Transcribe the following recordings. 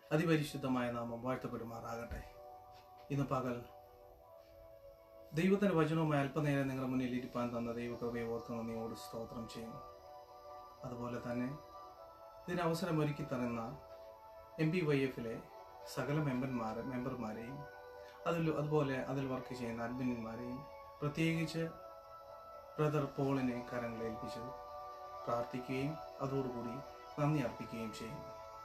അതിപരിശുദ്ധമായ നാമം വാഴ്ത്തപ്പെടുമാറാകട്ടെ ഇന്ന് പകൽ ദൈവത്തിന്റെ വചനവുമായി അല്പനേരം നിങ്ങളുടെ മുന്നിൽ ഇരിപ്പാൻ തന്ന ദൈവകൃപയെ ഓർത്ത് നന്ദിയോട് സ്തോത്രം ചെയ്യുന്നു അതുപോലെ തന്നെ ഇതിന് അവസരം ഒരുക്കി തരുന്ന എം പി വൈ എഫിലെ സകല മെമ്പർമാരെ മെമ്പർമാരെയും അതിൽ അതുപോലെ അതിൽ വർക്ക് ചെയ്യുന്ന അഡ്മിന്മാരെയും പ്രത്യേകിച്ച് ബ്രദർ പോളിനെ കരങ്ങൾ ഏൽപ്പിച്ച് പ്രാർത്ഥിക്കുകയും അതോടുകൂടി നന്ദി അർപ്പിക്കുകയും ചെയ്യുന്നു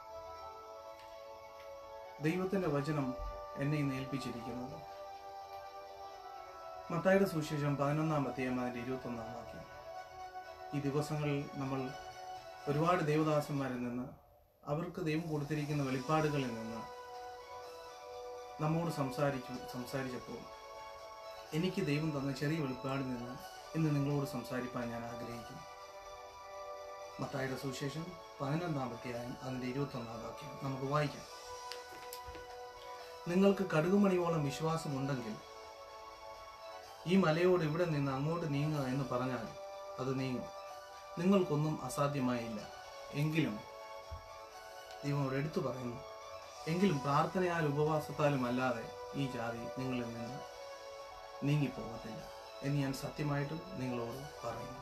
ദൈവത്തിന്റെ വചനം എന്നെ ഇന്ന് ഏൽപ്പിച്ചിരിക്കുന്നത് മത്തായുടെ സുവിശേഷം പതിനൊന്നാം അധ്യായം അതിന്റെ ഇരുപത്തി ഒന്നാം വാക്യം ഈ ദിവസങ്ങളിൽ നമ്മൾ ഒരുപാട് ദേവദാസന്മാരിൽ നിന്ന് അവർക്ക് ദൈവം കൊടുത്തിരിക്കുന്ന വെളിപ്പാടുകളിൽ നിന്ന് നമ്മോട് സംസാരിച്ചു സംസാരിച്ചപ്പോൾ എനിക്ക് ദൈവം തന്ന ചെറിയ വെളിപ്പാടിൽ നിന്ന് ഇന്ന് നിങ്ങളോട് സംസാരിപ്പാൻ ഞാൻ ആഗ്രഹിക്കുന്നു മത്തായുടെ സുവിശേഷം പതിനൊന്നാം അധ്യായം അതിന്റെ ഇരുപത്തി ഒന്നാം വാക്യം നമുക്ക് വായിക്കാം നിങ്ങൾക്ക് കടുകുമണിയോളം വിശ്വാസമുണ്ടെങ്കിൽ ഈ മലയോട് ഇവിടെ നിന്ന് അങ്ങോട്ട് നീങ്ങുക എന്ന് പറഞ്ഞാൽ അത് നീങ്ങും നിങ്ങൾക്കൊന്നും അസാധ്യമായില്ല എങ്കിലും ദൈവം എടുത്തു പറയുന്നു എങ്കിലും പ്രാർത്ഥനയാലും ഉപവാസത്താലും അല്ലാതെ ഈ ജാതി നിങ്ങളിൽ നിന്ന് നീങ്ങിപ്പോകത്തില്ല എന്ന് ഞാൻ സത്യമായിട്ടും നിങ്ങളോട് പറയുന്നു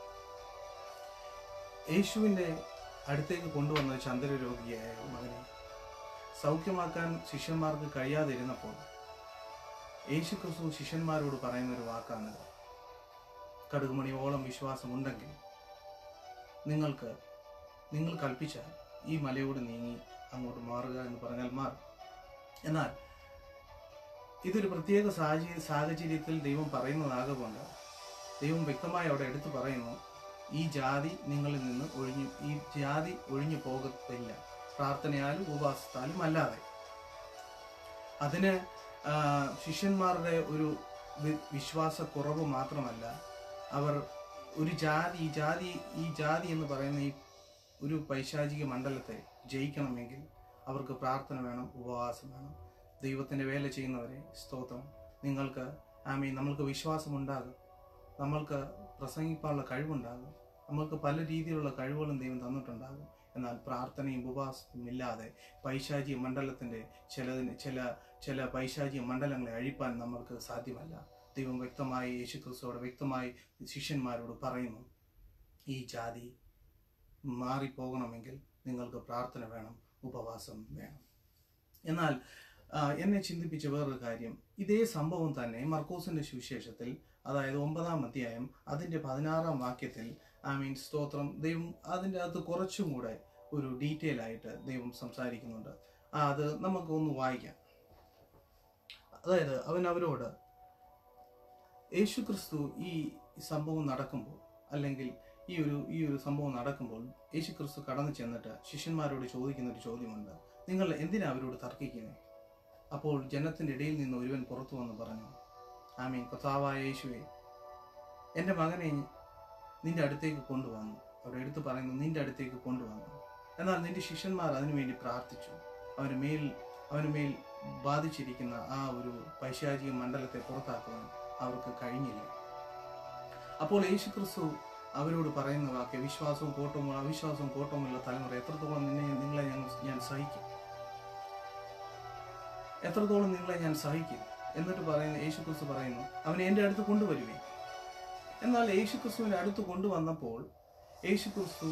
യേശുവിൻ്റെ അടുത്തേക്ക് കൊണ്ടുവന്ന ചന്ദ്രരോഗിയായ മകനെ സൗഖ്യമാക്കാൻ ശിഷ്യന്മാർക്ക് കഴിയാതിരുന്നപ്പോൾ യേശു ക്രിസ്തു ശിഷ്യന്മാരോട് പറയുന്ന ഒരു വാക്കാണിത് കടുകുമണിയോളം വിശ്വാസമുണ്ടെങ്കിൽ നിങ്ങൾക്ക് നിങ്ങൾ കൽപ്പിച്ചാൽ ഈ മലയോട് നീങ്ങി അങ്ങോട്ട് മാറുക എന്ന് പറഞ്ഞാൽ മാറും എന്നാൽ ഇതൊരു പ്രത്യേക സാഹചര്യ സാഹചര്യത്തിൽ ദൈവം പറയുന്നതാകൊണ്ട് ദൈവം വ്യക്തമായി അവിടെ എടുത്തു പറയുന്നു ഈ ജാതി നിങ്ങളിൽ നിന്ന് ഒഴിഞ്ഞു ഈ ജാതി ഒഴിഞ്ഞു പോകത്തില്ല പ്രാർത്ഥനയാലും ഉപവാസത്താലും അല്ലാതെ അതിന് ആ, ശിഷ്യന്മാരുടെ ഒരു വി- വിശ്വാസക്കുറവ് മാത്രമല്ല അവർ ഒരു ജാതി ഈ ജാതി ഈ ജാതി എന്ന് പറയുന്ന ഈ ഒരു പൈശാചിക മണ്ഡലത്തെ ജയിക്കണമെങ്കിൽ അവർക്ക് പ്രാർത്ഥന വേണം ഉപവാസം വേണം ദൈവത്തിൻ്റെ വേല ചെയ്യുന്നവരെ സ്തോത്രം നിങ്ങൾക്ക് ആമീൻ നമ്മൾക്ക് വിശ്വാസമുണ്ടാകും നമ്മൾക്ക് പ്രസംഗിക്കാനുള്ള കഴിവുണ്ടാകും നമ്മൾക്ക് പല രീതിയിലുള്ള കഴിവുകളും ദൈവം തന്നിട്ടുണ്ടാകും എന്നാൽ പ്രാർത്ഥനയും ഉപവാസവും ഇല്ലാതെ പൈശാചിക മണ്ഡലത്തിൻ്റെ ചിലതിന് ചില ചില പൈശാചിക മണ്ഡലങ്ങളെ അഴിപ്പാൻ നമ്മൾക്ക് സാധ്യമല്ല ദൈവം വ്യക്തമായി യേശു ക്രിസ്തുവോട് വ്യക്തമായി ശിഷ്യന്മാരോട് പറയുന്നു ഈ ജാതി മാറിപ്പോകണമെങ്കിൽ നിങ്ങൾക്ക് പ്രാർത്ഥന വേണം ഉപവാസം വേണം എന്നാൽ ആ, എന്നെ ചിന്തിപ്പിച്ച വേറൊരു കാര്യം ഇതേ സംഭവം തന്നെ മർക്കോസിന്റെ സുവിശേഷത്തിൽ അതായത് ഒമ്പതാം അധ്യായം അതിന്റെ പതിനാറാം വാക്യത്തിൽ ഐ മീൻ സ്തോത്രം ദൈവം അതിൻ്റെ അകത്ത് കുറച്ചും കൂടെ ഒരു ഡീറ്റെയിൽ ആയിട്ട് ദൈവം സംസാരിക്കുന്നുണ്ട് ആ, അത് നമുക്ക് ഒന്ന് വായിക്കാം അതായത് അവൻ അവരോട് യേശു ക്രിസ്തു ഈ സംഭവം നടക്കുമ്പോൾ അല്ലെങ്കിൽ ഈ ഒരു ഈ ഒരു സംഭവം നടക്കുമ്പോൾ യേശു ക്രിസ്തു കടന്നു ചെന്നിട്ട് ശിഷ്യന്മാരോട് ചോദിക്കുന്ന ഒരു ചോദ്യമുണ്ട് നിങ്ങൾ എന്തിനാ അവരോട് തർക്കിക്കുന്നത് അപ്പോൾ ജനത്തിന്റെ ഇടയിൽ നിന്ന് ഒരുവൻ പുറത്തു വന്ന് പറഞ്ഞു ആമീൻ കർത്താവായ യേശുവെ എൻ്റെ മകനെ നിന്റെ അടുത്തേക്ക് കൊണ്ടുവന്നു അവിടെ എടുത്തു പറയുന്നു നിന്റെ അടുത്തേക്ക് കൊണ്ടുവന്നു എന്നാൽ നിന്റെ ശിഷ്യന്മാർ അതിനുവേണ്ടി പ്രാർത്ഥിച്ചു അവന് മേൽ അവന് മേൽ ബാധിച്ചിരിക്കുന്ന ആ ഒരു പൈശാചിക മണ്ഡലത്തെ പുറത്താക്കുവാൻ അവർക്ക് കഴിഞ്ഞില്ല അപ്പോൾ യേശു ക്രിസ്തു അവരോട് പറയുന്ന വാക്ക് വിശ്വാസവും കോട്ടവും അവിശ്വാസവും കോട്ടവുമുള്ള തലമുറ എത്രത്തോളം നിന്നെ നിങ്ങളെ ഞാൻ ഞാൻ സഹിക്കും എത്രത്തോളം നിങ്ങളെ ഞാൻ സഹിക്കും എന്നിട്ട് പറയുന്ന യേശു ക്രിസ്തു പറയുന്നു അവനെ എൻ്റെ അടുത്ത് കൊണ്ടുവരുവേ എന്നാൽ യേശു ക്രിസ്തുവിൻ്റെ അടുത്ത് കൊണ്ടുവന്നപ്പോൾ യേശു ക്രിസ്തു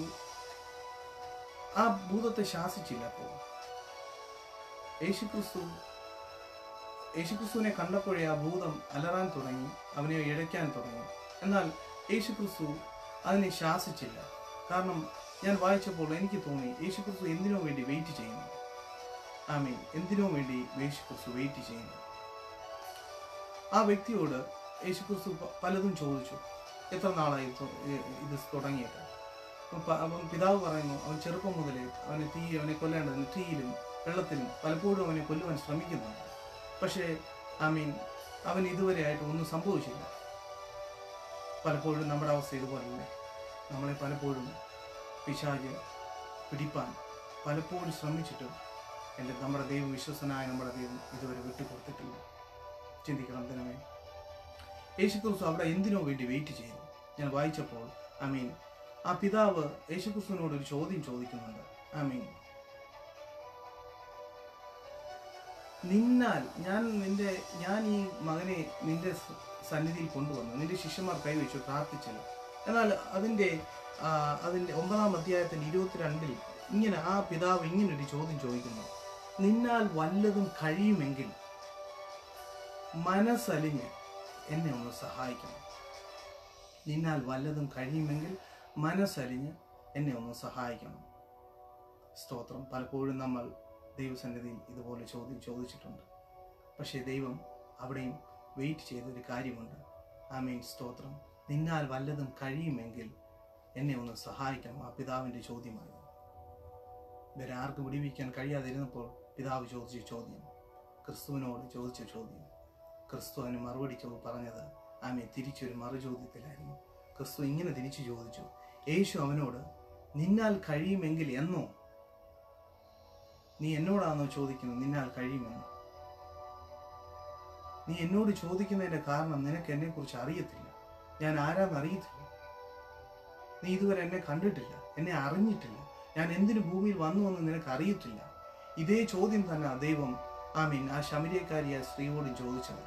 ആ ഭൂതത്തെ ശാസിച്ചില്ല അപ്പോൾ യേശു ക്രിസ്തു യേശു ക്രിസ്തുവിനെ കണ്ടപ്പോഴേ ആ ഭൂതം അലറാൻ തുടങ്ങി അവനെ ഇഴയ്ക്കാൻ തുടങ്ങി എന്നാൽ യേശു ക്രിസ്തു അതിനെ ശാസിച്ചില്ല കാരണം ഞാൻ വായിച്ചപ്പോൾ എനിക്ക് തോന്നി യേശു ക്രിസ്തു എന്തിനോ വേണ്ടി വെയിറ്റ് ചെയ്യുന്നു ആമീൻ എന്തിനോ വേണ്ടി യേശു ക്രിസ്തു വെയിറ്റ് ചെയ്യുന്നു ആ വ്യക്തിയോട് യേശു ക്രിസ്തു പ- പലതും ചോദിച്ചു എത്ര നാളായി ഇത് ഇത് തുടങ്ങിയിട്ട് അപ്പം പ- അപ്പം പിതാവ് പറയുന്നു അവൻ ചെറുപ്പം മുതലേ അവനെ തീ അവനെ കൊല്ലേണ്ടതിന് തീയിലും വെള്ളത്തിലും പലപ്പോഴും അവനെ കൊല്ലുവാൻ ശ്രമിക്കുന്നുണ്ട് പക്ഷേ ഐ മീൻ അവൻ ഇതുവരെ ആയിട്ട് ഒന്നും സംഭവിച്ചില്ല പലപ്പോഴും നമ്മുടെ അവസ്ഥ ഇതുപോലല്ലേ നമ്മളെ പലപ്പോഴും പിശാച് പിടിപ്പാൻ പലപ്പോഴും ശ്രമിച്ചിട്ടും എൻ്റെ നമ്മുടെ ദൈവം വിശ്വസനായ നമ്മുടെ ദൈവം ഇതുവരെ വിട്ടുകൊടുത്തിട്ടില്ല ചിന്തിക്കണം ദിനമേ യേശുക്രിസ്തു അവിടെ എന്തിനോ വേണ്ടി വെയിറ്റ് ചെയ്തു ഞാൻ വായിച്ചപ്പോൾ ഐ മീൻ ആ പിതാവ് യേശുക്രിസ്തുവിനോട് ഒരു ചോദ്യം ചോദിക്കുന്നുണ്ട് ഐ മീൻ നിന്നാൽ ഞാൻ നിന്റെ ഞാൻ ഈ മകനെ നിന്റെ സ- സന്നിധിയിൽ കൊണ്ടുവന്നു നിന്റെ ശിഷ്യന്മാർ കൈവച്ചു പ്രാർത്ഥിച്ചില്ല എന്നാൽ അതിൻ്റെ ആ, അതിൻ്റെ ഒമ്പതാം അധ്യായത്തിൻ്റെ ഇരുപത്തിരണ്ടിൽ ഇങ്ങനെ ആ പിതാവ് ഇങ്ങനൊരു ചോദ്യം ചോദിക്കുന്നു നിന്നാൽ വല്ലതും കഴിയുമെങ്കിൽ മനസ്സലിഞ്ഞ് എന്നെ ഒന്ന് സഹായിക്കണം നിന്നാൽ വല്ലതും കഴിയുമെങ്കിൽ മനസ്സലിഞ്ഞ് എന്നെ ഒന്ന് സഹായിക്കണം സ്തോത്രം പലപ്പോഴും നമ്മൾ ദൈവസന്നിധിയിൽ ഇതുപോലെ ചോദ്യം ചോദിച്ചിട്ടുണ്ട് പക്ഷേ ദൈവം അവിടെയും വെയിറ്റ് ചെയ്തൊരു കാര്യമുണ്ട് ആ മീൻ സ്തോത്രം നിന്നാൽ വല്ലതും കഴിയുമെങ്കിൽ എന്നെ ഒന്ന് സഹായിക്കണം ആ പിതാവിൻ്റെ ചോദ്യമായിരുന്നു വേറെ ആർക്കും വിടിവിക്കാൻ കഴിയാതിരുന്നപ്പോൾ പിതാവ് ചോദിച്ച ചോദ്യം ക്രിസ്തുവിനോട് ചോദിച്ച ചോദ്യം ക്രിസ്തു അതിന് മറുപടി ചോ പറഞ്ഞത് ആമെ തിരിച്ചൊരു മറു ചോദ്യത്തിലായിരുന്നു ക്രിസ്തു ഇങ്ങനെ തിരിച്ചു ചോദിച്ചു യേശു അവനോട് നിന്നാൽ കഴിയുമെങ്കിൽ എന്നോ നീ എന്നോടാണോ ചോദിക്കുന്നത് നിന്നാൽ കഴിയുമെന്ന് നീ എന്നോട് ചോദിക്കുന്നതിന്റെ കാരണം നിനക്ക് എന്നെ കുറിച്ച് അറിയത്തില്ല ഞാൻ ആരാന്ന് അറിയത്തില്ല നീ ഇതുവരെ എന്നെ കണ്ടിട്ടില്ല എന്നെ അറിഞ്ഞിട്ടില്ല ഞാൻ എന്തിനു ഭൂമിയിൽ വന്നു എന്ന് നിനക്ക് അറിയത്തില്ല ഇതേ ചോദ്യം തന്നെ ദൈവം ആമീൻ ആ ശമരിയക്കാരിയ സ്ത്രീയോട് ചോദിച്ചത്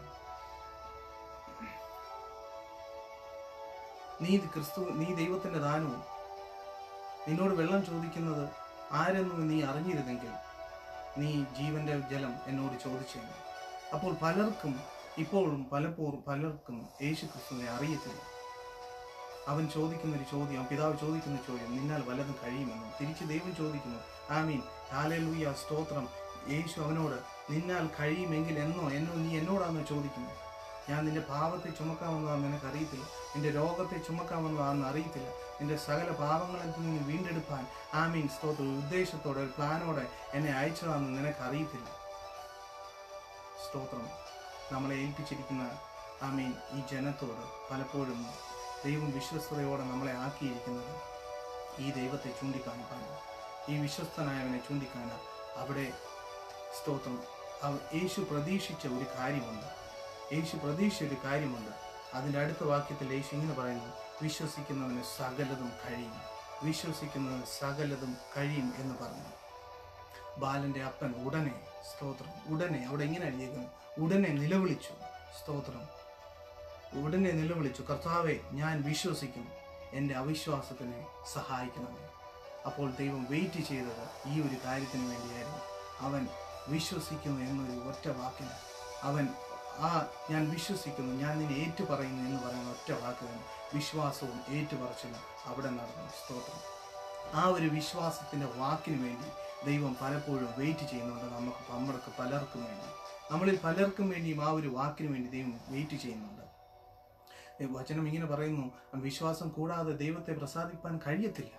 നീ ഇത് ക്രിസ്തു നീ ദൈവത്തിന്റെ ദാനവും നിന്നോട് വെള്ളം ചോദിക്കുന്നത് ആരെന്ന് നീ അറിഞ്ഞിരുന്നെങ്കിൽ നീ ജീവന്റെ ജലം എന്നോട് ചോദിച്ചേനെ അപ്പോൾ പലർക്കും ഇപ്പോഴും പലപ്പോഴും പലർക്കും യേശു ക്രിസ്തുവിനെ അറിയത്തില്ല അവൻ ചോദിക്കുന്ന ഒരു ചോദ്യം പിതാവ് ചോദിക്കുന്ന ചോദ്യം നിന്നാൽ വല്ലതും കഴിയുമെന്ന് തിരിച്ച് ദൈവം ചോദിക്കുന്നു ആമീൻ ഹാലലൂയ സ്തോത്രം യേശു അവനോട് നിന്നാൽ കഴിയുമെങ്കിൽ എന്നോ എന്നോ നീ എന്നോടാണോ ചോദിക്കുന്നത് ഞാൻ നിന്റെ പാപത്തെ ചുമക്കാമെന്നതാണെന്ന് നിനക്ക് അറിയത്തില്ല നിന്റെ രോഗത്തെ ചുമക്കാമെന്നതാണെന്ന് അറിയത്തില്ല നിന്റെ സകല പാപങ്ങളിൽ നിന്ന് വീണ്ടെടുപ്പാൻ ആമീൻ സ്തോത്ര ഉദ്ദേശത്തോടെ ഒരു പ്ലാനോടെ എന്നെ അയച്ചതാണെന്ന് നിനക്ക് അറിയത്തില്ല സ്തോത്രം നമ്മളെ ഏൽപ്പിച്ചിരിക്കുന്ന ആമീൻ ഈ ജനത്തോട് പലപ്പോഴും ദൈവം വിശ്വസ്തയോടെ നമ്മളെ ആക്കിയിരിക്കുന്നത് ഈ ദൈവത്തെ ചൂണ്ടിക്കാണിക്കാനാണ് ഈ വിശ്വസ്തനായവനെ ചൂണ്ടിക്കാണാൻ അവിടെ സ്തോത്രം അവ- യേശു പ്രതീക്ഷിച്ച ഒരു കാര്യമുണ്ട് യേശു പ്രതീക്ഷിച്ച ഒരു കാര്യമുണ്ട് അതിൻ്റെ അടുത്ത വാക്യത്തിൽ യേശു ഇങ്ങനെ പറയുന്നു വിശ്വസിക്കുന്നവന് സകലതും കഴിയും വിശ്വസിക്കുന്നവന് സകലതും കഴിയും എന്ന് പറഞ്ഞു ബാലന്റെ അപ്പൻ ഉടനെ സ്തോത്രം ഉടനെ അവിടെ ഇങ്ങനെ എഴുതിയിരിക്കുന്നു ഉടനെ നിലവിളിച്ചു സ്തോത്രം ഉടനെ നിലവിളിച്ചു കർത്താവെ ഞാൻ വിശ്വസിക്കുന്നു എൻ്റെ അവിശ്വാസത്തിനെ സഹായിക്കണമേ അപ്പോൾ ദൈവം വെയിറ്റ് ചെയ്തത് ഈ ഒരു കാര്യത്തിന് വേണ്ടിയായിരുന്നു അവൻ വിശ്വസിക്കുന്നു എന്നൊരു ഒറ്റ വാക്കിന് അവൻ ആ ഞാൻ വിശ്വസിക്കുന്നു ഞാൻ നിന്നെ ഏറ്റുപറയുന്നു എന്ന് പറയുന്ന ഒറ്റ വാക്കിന് വിശ്വാസവും ഏറ്റുപറച്ചിലും അവിടെ നടന്നു സ്തോത്രം ആ ഒരു വിശ്വാസത്തിന്റെ വാക്കിന് വേണ്ടി ദൈവം പലപ്പോഴും വെയിറ്റ് ചെയ്യുന്നുണ്ട് നമുക്ക് നമ്മൾക്ക് പലർക്കും വേണ്ടി നമ്മളിൽ പലർക്കും വേണ്ടിയും ആ ഒരു വാക്കിന് വേണ്ടി ദൈവം വെയിറ്റ് ചെയ്യുന്നുണ്ട് ഏ, വചനം ഇങ്ങനെ പറയുന്നു വിശ്വാസം കൂടാതെ ദൈവത്തെ പ്രസാദിപ്പാൻ കഴിയത്തില്ല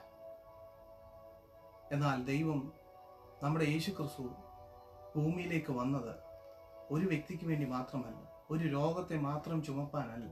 എന്നാൽ ദൈവം നമ്മുടെ യേശു ക്രിസ്തു ഭൂമിയിലേക്ക് വന്നത് ഒരു വ്യക്തിക്ക് വേണ്ടി മാത്രമല്ല ഒരു രോഗത്തെ മാത്രം ചുമപ്പാനല്ല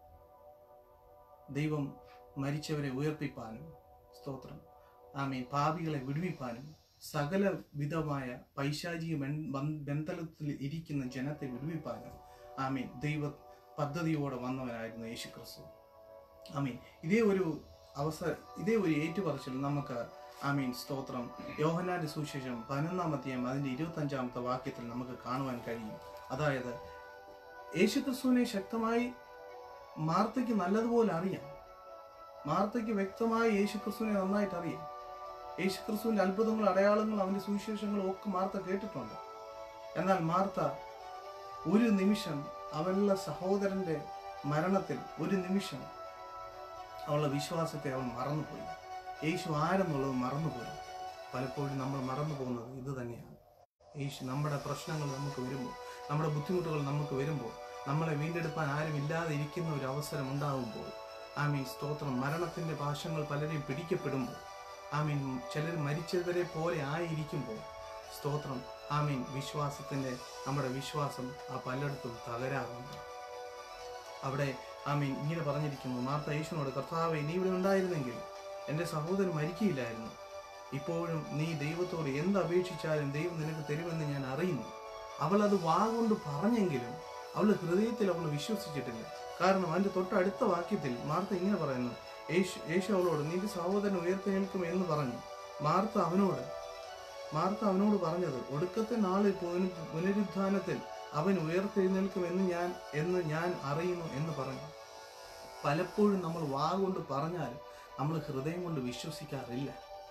ദൈവം മരിച്ചവരെ ഉയർപ്പിപ്പാനും സ്തോത്രം ആമീൻ പാപികളെ വിടുവിപ്പാനും സകല വിധമായ പൈശാചിക ബൻ- ബൻ- ബന്ധനത്തിൽ ഇരിക്കുന്ന ജനത്തെ വിടുവിപ്പാനും ആമീൻ ദൈവ പദ്ധതിയോടെ വന്നവനായിരുന്നു യേശു ക്രിസ്തു ആമീൻ ഇതേ ഒരു അവസര ഇതേ ഒരു ഏറ്റുപറച്ചിൽ നമുക്ക് ആമീൻ സ്തോത്രം യോഹന്നാന്റെ സുവിശേഷം പതിനൊന്നാം അധ്യായം അതിന്റെ ഇരുപത്തി അഞ്ചാമത്തെ വാക്യത്തിൽ നമുക്ക് കാണുവാൻ കഴിയും അതായത് യേശുക്രിസ്തുവിനെ ശക്തമായി മാർത്തയ്ക്ക് നല്ലതുപോലെ അറിയാം മാർത്തയ്ക്ക് വ്യക്തമായി യേശുക്രിസ്തുവിനെ നന്നായിട്ട് അറിയാം യേശുക്രിസ്തുവിന്റെ അത്ഭുതങ്ങളും അടയാളങ്ങളും അവന്റെ സുവിശേഷങ്ങളും ഒക്കെ മാർത്ത കേട്ടിട്ടുണ്ട് എന്നാൽ മാർത്ത ഒരു നിമിഷം അവളുടെ സഹോദരന്റെ മരണത്തിൽ ഒരു നിമിഷം അവളുടെ വിശ്വാസത്തെ അവൾ മറന്നുപോയി യേശു ആരെന്നുള്ളത് മറന്നുപോയി പലപ്പോഴും നമ്മൾ മറന്നു പോകുന്നത് ഇത് തന്നെയാണ് യേശു നമ്മുടെ പ്രശ്നങ്ങൾ നമുക്ക് വരുമ്പോൾ നമ്മുടെ ബുദ്ധിമുട്ടുകൾ നമുക്ക് വരുമ്പോൾ നമ്മളെ വീണ്ടെടുപ്പാൻ ആരും ഇല്ലാതെ ഇരിക്കുന്ന ഒരു അവസരം ഉണ്ടാകുമ്പോൾ ആമീൻ സ്തോത്രം മരണത്തിന്റെ പാശങ്ങൾ പലരെയും പിടിക്കപ്പെടുമ്പോൾ ആമീൻ ചിലർ മരിച്ചവരെ പോലെ ആയിരിക്കുമ്പോൾ സ്തോത്രം ആമീൻ വിശ്വാസത്തിന്റെ നമ്മുടെ വിശ്വാസം ആ പലയിടത്തും തകരാറുണ്ട് അവിടെ ആമീൻ ഇങ്ങനെ പറഞ്ഞിരിക്കുന്നു മാർത്ത യേശുവിനോട് കർത്താവെ നീ ഇവിടെ ഉണ്ടായിരുന്നെങ്കിൽ എൻ്റെ സഹോദരൻ മരിക്കുകയില്ലായിരുന്നു ഇപ്പോഴും നീ ദൈവത്തോട് എന്ത് അപേക്ഷിച്ചാലും ദൈവം നിനക്ക് തരുമെന്ന് ഞാൻ അറിയുന്നു അവൾ അത് വാ കൊണ്ട് പറഞ്ഞെങ്കിലും അവളുടെ ഹൃദയത്തിൽ അവൾ വിശ്വസിച്ചിട്ടില്ല കാരണം അതിന്റെ തൊട്ടടുത്ത വാക്യത്തിൽ മാർത്ത ഇങ്ങനെ പറയുന്നു യേശു യേശു അവളോട് നിന്റെ സഹോദരൻ ഉയർത്തെഴുന്നേൽക്കും എന്ന് പറഞ്ഞു മാർത്ത അവനോട് മാർത്ത അവനോട് പറഞ്ഞത് ഒടുക്കത്തെ നാളിൽ പുന- പുനരുത്ഥാനത്തിൽ അവൻ ഉയർത്തെഴുന്നേൽക്കുമെന്ന് ഞാൻ എന്ന് ഞാൻ അറിയുന്നു എന്ന് പറഞ്ഞു പലപ്പോഴും നമ്മൾ വാ കൊണ്ട് പറഞ്ഞാൽ നമ്മൾ ഹൃദയം കൊണ്ട് വിശ്വസിക്കാറില്ല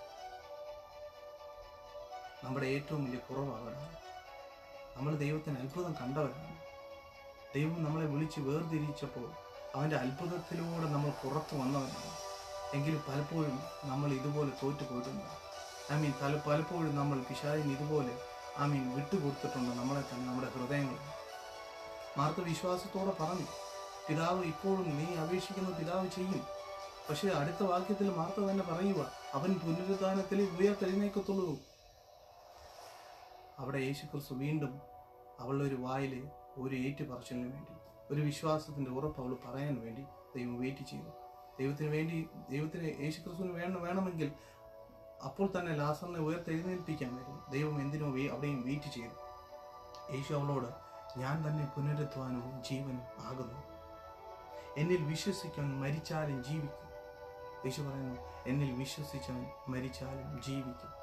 നമ്മുടെ ഏറ്റവും വലിയ കുറവാണ് നമ്മൾ ദൈവത്തിന് അത്ഭുതം കണ്ടവരാണ് ദൈവം നമ്മളെ വിളിച്ച് വേർതിരിച്ചപ്പോൾ അവൻ്റെ അത്ഭുതത്തിലൂടെ നമ്മൾ പുറത്തു വന്നവരാണ് എങ്കിലും പലപ്പോഴും നമ്മൾ ഇതുപോലെ തോറ്റു പോയിട്ടുണ്ട് ഐ മീൻ പല പലപ്പോഴും നമ്മൾ പിശാചിന് ഇതുപോലെ ഐ മീൻ വിട്ടുകൊടുത്തിട്ടുണ്ട് നമ്മളെ തന്നെ നമ്മുടെ ഹൃദയങ്ങൾ മാർത്ത വിശ്വാസത്തോടെ പറഞ്ഞു പിതാവ് ഇപ്പോഴും നീ അപേക്ഷിക്കുന്ന പിതാവ് ചെയ്യും പക്ഷെ അടുത്ത വാക്യത്തിൽ മാർത്ത തന്നെ പറയുക അവൻ പുനരുദ്ധാനത്തിൽ ഉയർത്തെഴുന്നേക്കത്തുള്ളൂ അവിടെ യേശു ക്രിസ്തു വീണ്ടും അവളുടെ ഒരു വായിൽ ഒരു ഏറ്റു പറച്ചിലിന് വേണ്ടി ഒരു വിശ്വാസത്തിന്റെ ഉറപ്പ് അവൾ പറയാൻ വേണ്ടി ദൈവം വെയിറ്റ് ചെയ്തു ദൈവത്തിന് വേണ്ടി ദൈവത്തിന് യേശു ക്രിസ്തുവിന് വേണം വേണമെങ്കിൽ അപ്പോൾ തന്നെ ലാസറിനെ ഉയർത്തെഴുന്നേൽപ്പിക്കാമായിരുന്നു ദൈവം എന്തിനോ വേ- അവിടെയും വെയിറ്റ് ചെയ്തു യേശു അവളോട് ഞാൻ തന്നെ പുനരുദ്ധാനവും ജീവനും ആകുന്നു എന്നിൽ വിശ്വസിക്കാൻ മരിച്ചാലും ജീവിക്കും യേശു പറയുന്നു എന്നിൽ വിശ്വസിച്ചവൻ മരിച്ചാലും ജീവിക്കും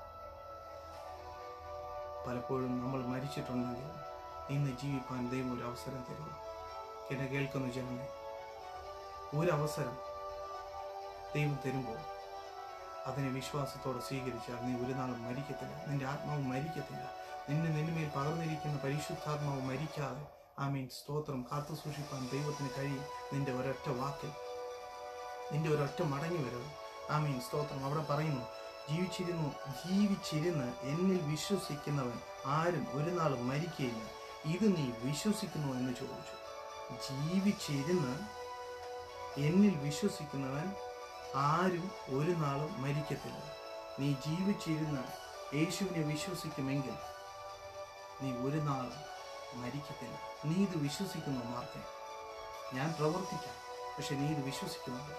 പലപ്പോഴും നമ്മൾ മരിച്ചിട്ടുണ്ടെങ്കിൽ ഇന്ന് ജീവിപ്പാൻ ദൈവം ഒരു അവസരം തരുക എന്നെ കേൾക്കുന്ന ജനമേ ഒരു അവസരം ദൈവം തരുമ്പോൾ അതിനെ വിശ്വാസത്തോടെ സ്വീകരിച്ചാൽ നീ ഒരു നാളും മരിക്കത്തില്ല നിന്റെ ആത്മാവ് മരിക്കത്തില്ല നിന്നെ നിന്റെ മേൽ പകർന്നിരിക്കുന്ന പരിശുദ്ധാത്മാവ് മരിക്കാതെ ആ മീൻ സ്തോത്രം കാത്തു സൂക്ഷിപ്പാൻ ദൈവത്തിന് കഴിയും നിന്റെ ഒരൊറ്റ വാക്കിൽ നിന്റെ ഒരൊറ്റ മടങ്ങി വരവ് ആ മീൻ സ്തോത്രം അവിടെ പറയുന്നു ജീവിച്ചിരുന്നു ജീവിച്ചിരുന്ന് എന്നിൽ വിശ്വസിക്കുന്നവൻ ആരും ഒരു നാളും മരിക്കുകയില്ല ഇത് നീ വിശ്വസിക്കുന്നു എന്ന് ചോദിച്ചു ജീവിച്ചിരുന്ന് എന്നിൽ വിശ്വസിക്കുന്നവൻ ആരും ഒരു നാളും മരിക്കത്തില്ല നീ ജീവിച്ചിരുന്ന് യേശുവിനെ വിശ്വസിക്കുമെങ്കിൽ നീ ഒരു നാളും മരിക്കത്തില്ല നീ ഇത് വിശ്വസിക്കുന്നു മാർത്തെ ഞാൻ പ്രവർത്തിക്കാം പക്ഷെ നീ ഇത് വിശ്വസിക്കുന്നുണ്ട്